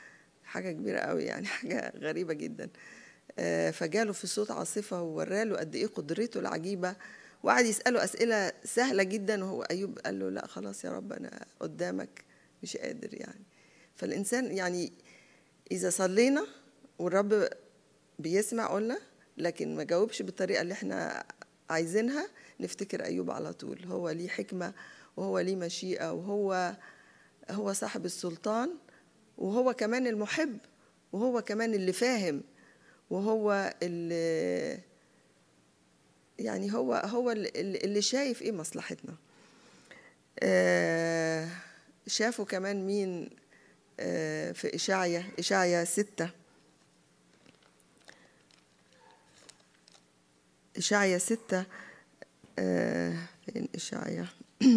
حاجة كبيرة قوي يعني حاجة غريبة جدا آه، فجاله في صوت عاصفة ووراله قد إيه قدرته العجيبة وقعد يسأله أسئلة سهلة جدا وهو أيوب قال له لا خلاص يا رب أنا قدامك مش قادر يعني فالإنسان يعني إذا صلينا والرب بيسمع قلنا لكن ما جاوبش بالطريقة اللي احنا عايزينها نفتكر أيوب على طول هو ليه حكمة وهو ليه مشيئة وهو هو صاحب السلطان وهو كمان المحب وهو كمان اللي فاهم وهو اللي يعني هو هو اللي اللي شايف ايه مصلحتنا آه، شافوا كمان مين آه، في إشعيا إشعيا ستة إشعيا ستة آه، فين إشعيا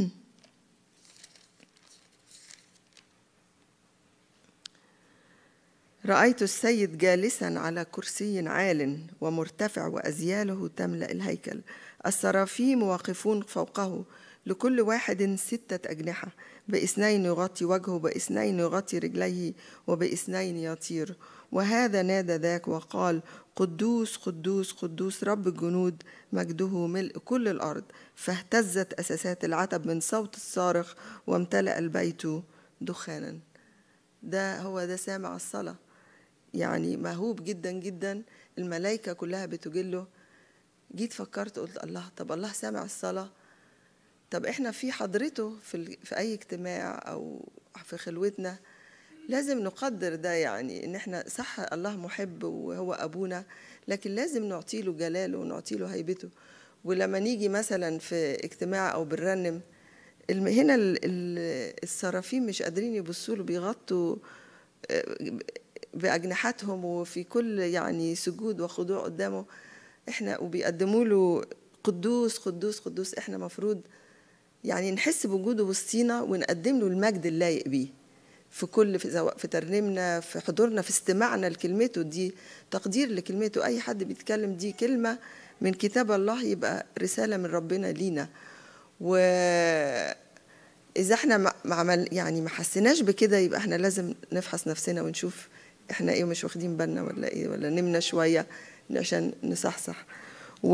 رأيت السيد جالسا على كرسي عال ومرتفع وأزياله تملأ الهيكل السرافيم واقفون فوقه لكل واحد ستة أجنحة باثنين يغطي وجهه باثنين يغطي رجليه وباثنين يطير وهذا نادى ذاك وقال قدوس قدوس قدوس رب الجنود مجده ملء كل الأرض فاهتزت أساسات العتب من صوت الصارخ وامتلأ البيت دخانا ده هو ده سامع الصلاة يعني مهوب جدا جدا الملائكة كلها بتجله جيت فكرت قلت الله طب الله سامع الصلاة طب احنا في حضرته في, ال... في أي اجتماع أو في خلوتنا لازم نقدر ده يعني ان احنا صح الله محب وهو ابونا لكن لازم نعطي له جلاله ونعطي له هيبته ولما نيجي مثلا في اجتماع او بنرنم الم- هنا ال- ال- السرافيم مش قادرين يبصوا له بيغطوا آه، باجنحتهم وفي كل يعني سجود وخضوع قدامه احنا وبيقدموا له قدوس قدوس قدوس احنا مفروض يعني نحس بوجوده وسطينا ونقدم له المجد اللايق بيه في كل في سواء في ترنيمنا في حضورنا في استماعنا لكلمته دي تقدير لكلمته اي حد بيتكلم دي كلمه من كتاب الله يبقى رساله من ربنا لينا و اذا احنا ما ما عمل يعني ما حسيناش بكده يبقى احنا لازم نفحص نفسنا ونشوف احنا ايه مش واخدين بالنا ولا ايه ولا نمنا شويه عشان نصحصح و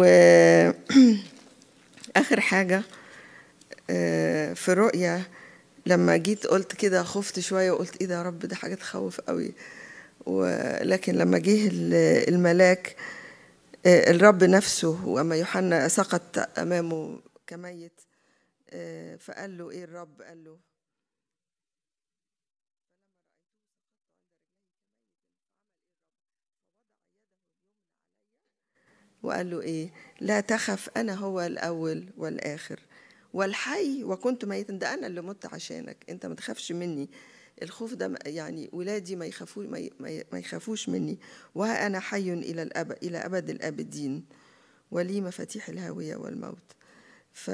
اخر حاجه آه، في رؤيا لما جيت قلت كده خفت شويه وقلت ايه ده يا رب ده حاجه تخوف قوي ولكن لما جه ال- الملاك آه، الرب نفسه واما يوحنا سقط امامه كميت آه، فقال له ايه الرب قال له وقال له ايه لا تخف انا هو الاول والاخر والحي وكنت ميتا ده انا اللي مت عشانك انت ما تخافش مني الخوف ده م- يعني ولادي ما يخافوش ما ي- ما ي- ما يخافوش مني وها انا حي الى الاب الى ابد الابدين ولي مفاتيح الهاويه والموت ف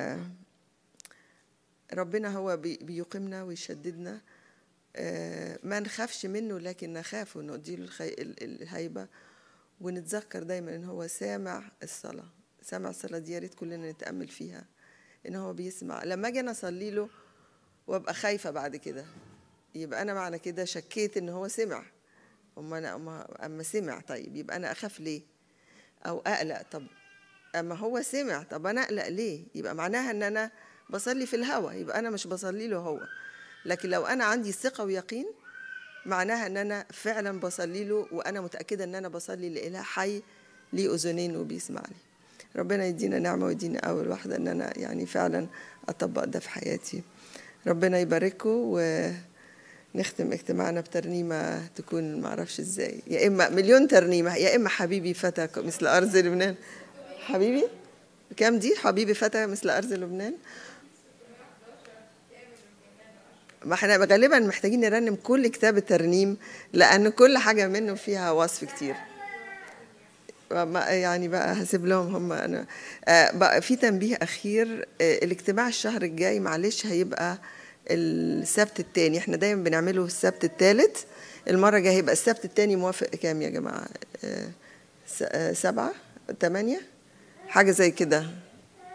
ربنا هو بي- بيقيمنا ويشددنا آه، ما نخافش منه لكن نخاف ونديله الخي... ال- الهيبه ونتذكر دايما ان هو سامع الصلاه سامع الصلاه دي يا ريت كلنا نتامل فيها ان هو بيسمع لما اجي انا اصلي له وابقى خايفه بعد كده يبقى انا معنى كده شكيت ان هو سمع اما انا اما, أما سمع طيب يبقى انا اخاف ليه او اقلق طب اما هو سمع طب انا اقلق ليه يبقى معناها ان انا بصلي في الهوى يبقى انا مش بصلي له هو لكن لو انا عندي ثقه ويقين معناها ان انا فعلا بصلي له وانا متاكده ان انا بصلي لاله حي ليه اذنين وبيسمعني ربنا يدينا نعمه ويدينا اول واحده ان انا يعني فعلا اطبق ده في حياتي ربنا يبارككم ونختم اجتماعنا بترنيمه تكون معرفش ازاي يا اما مليون ترنيمه يا اما حبيبي فتى مثل ارض لبنان حبيبي كام دي حبيبي فتى مثل ارض لبنان ما احنا غالبا محتاجين نرنم كل كتاب الترنيم لان كل حاجه منه فيها وصف كتير ما يعني بقى هسيب لهم هم انا آه بقى في تنبيه اخير آه الاجتماع الشهر الجاي معلش هيبقى السبت التاني احنا دايما بنعمله السبت التالت المره الجايه هيبقى السبت التاني موافق كام يا جماعه آه س- آه سبعة تمانية حاجه زي كده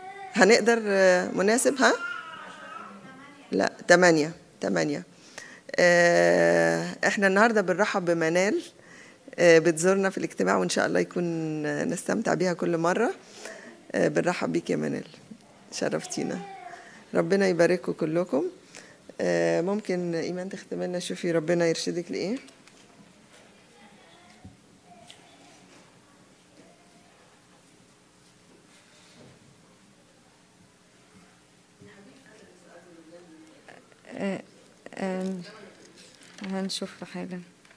هنقدر آه مناسب ها لا تمانية تمانية آه، احنا النهارده بنرحب بمنال آه، بتزورنا في الاجتماع وان شاء الله يكون آه، نستمتع بيها كل مره آه، بنرحب بيك يا منال شرفتينا ربنا يبارككم كلكم آه، ممكن ايمان تختم لنا شوفي ربنا يرشدك لايه آه، آه، هنشوف حاجة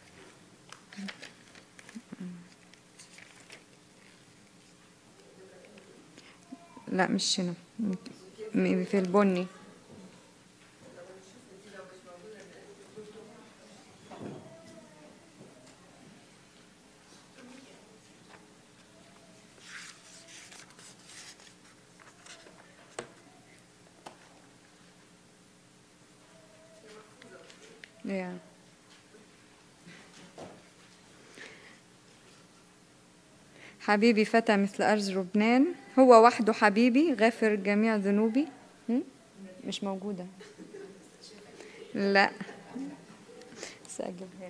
لا مش هنا م- في البني Yeah. حبيبي فتى مثل أرز لبنان هو وحده حبيبي غافر جميع ذنوبي هم؟ مش موجودة لا سأجيبها لك.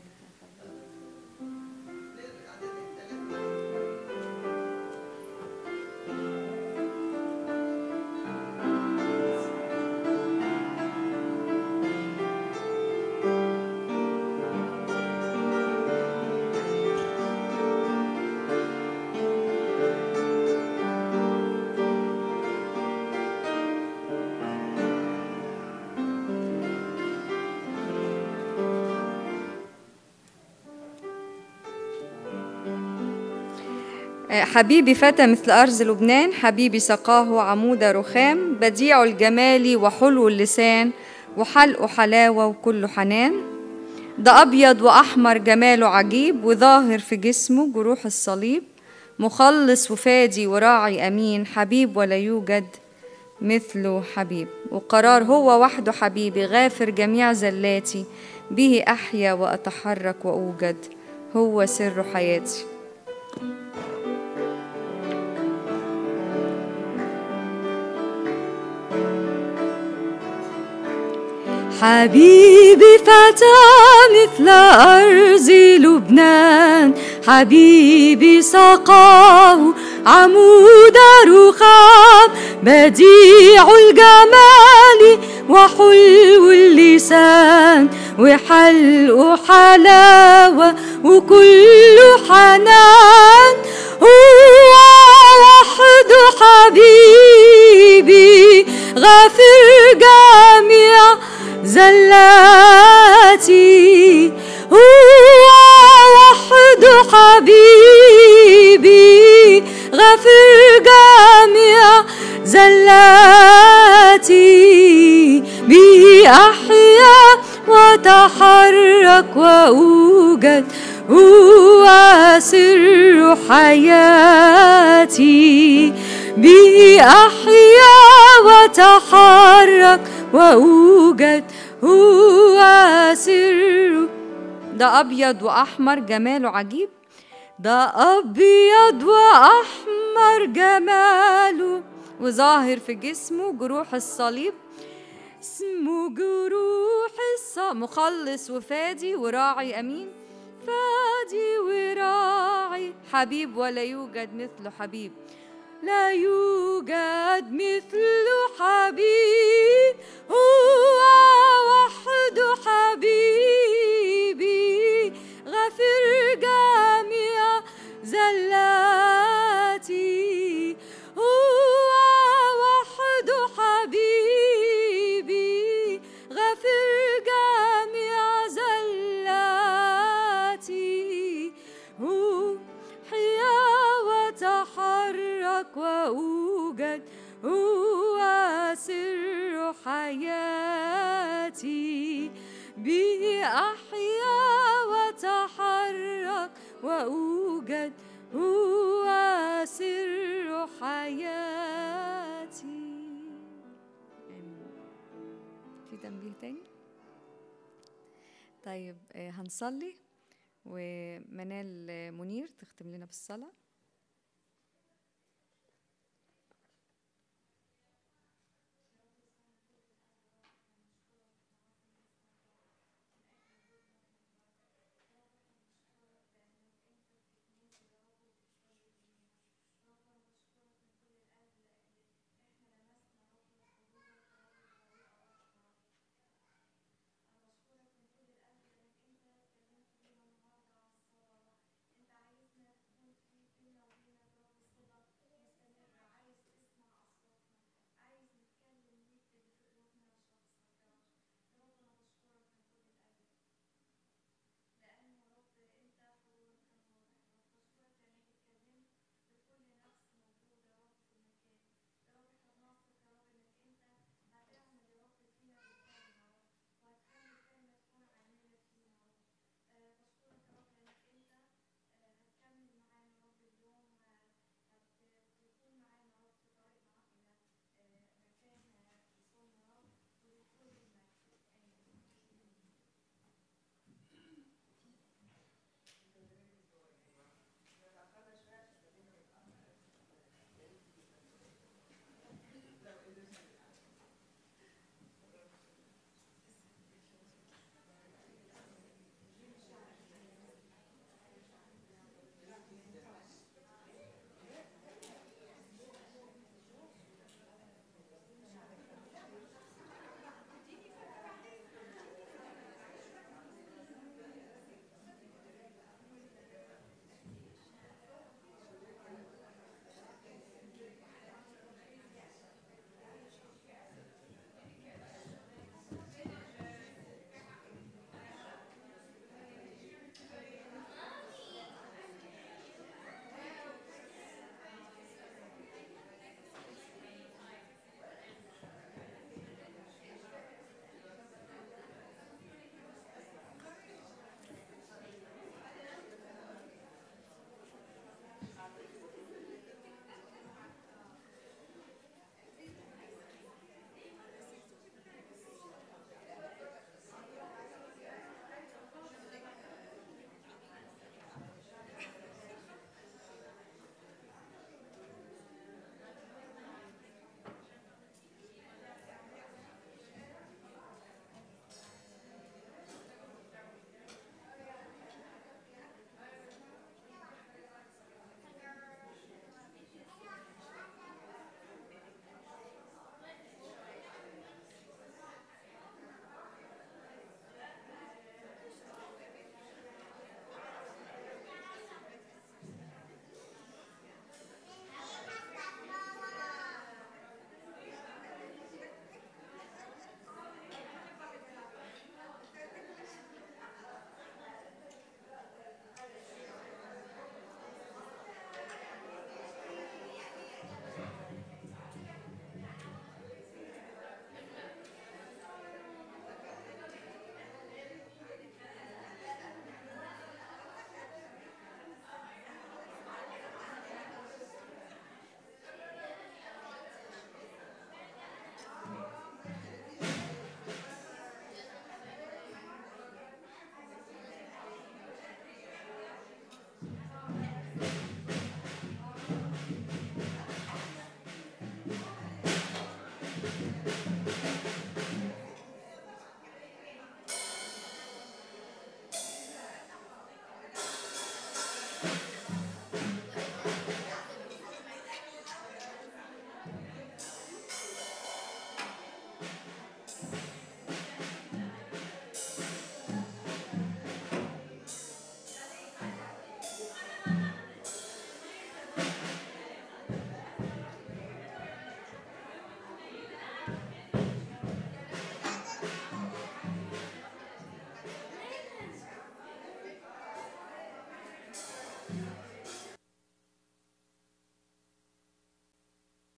حبيبي فتى مثل أرز لبنان حبيبي سقاه عمود رخام بديع الجمال وحلو اللسان وحلقه حلاوة وكله حنان ده أبيض وأحمر جماله عجيب وظاهر في جسمه جروح الصليب مخلص وفادي وراعي أمين حبيب ولا يوجد مثله حبيب وقرار هو وحده حبيبي غافر جميع زلاتي به أحيا وأتحرك وأوجد هو سر حياتي حبيبي فتى مثل أرز لبنان حبيبي سقاه عمود رخام بديع الجمال وحلو اللسان وحلقه حلاوة وكل حنان هو وحده حبيبي غافر جميع زلاتي هو وحده حبيبي غافر جميع زلاتي به أحيا وتحرك وأوجد هو سر حياتي به أحيا وتحرك وأوجد هو سر ده أبيض وأحمر جماله عجيب ده أبيض وأحمر جماله وظاهر في جسمه جروح الصليب اسمه جروح الصبر مخلص وفادي وراعي أمين فادي وراعي حبيب ولا يوجد مثله حبيب لا يوجد مثله حبيب هو وحده حبيبي غفر جميع زلاتي هو وحده حبيبي غفر جميع زلاتي هو حيا وتحرك وأوجد هو سر حياتي به أحيا وتحرك وأوجد هو سر حياتي في تنبيه تاني طيب آه، هنصلي ومنال آه، منير تختم لنا بالصلاة الرب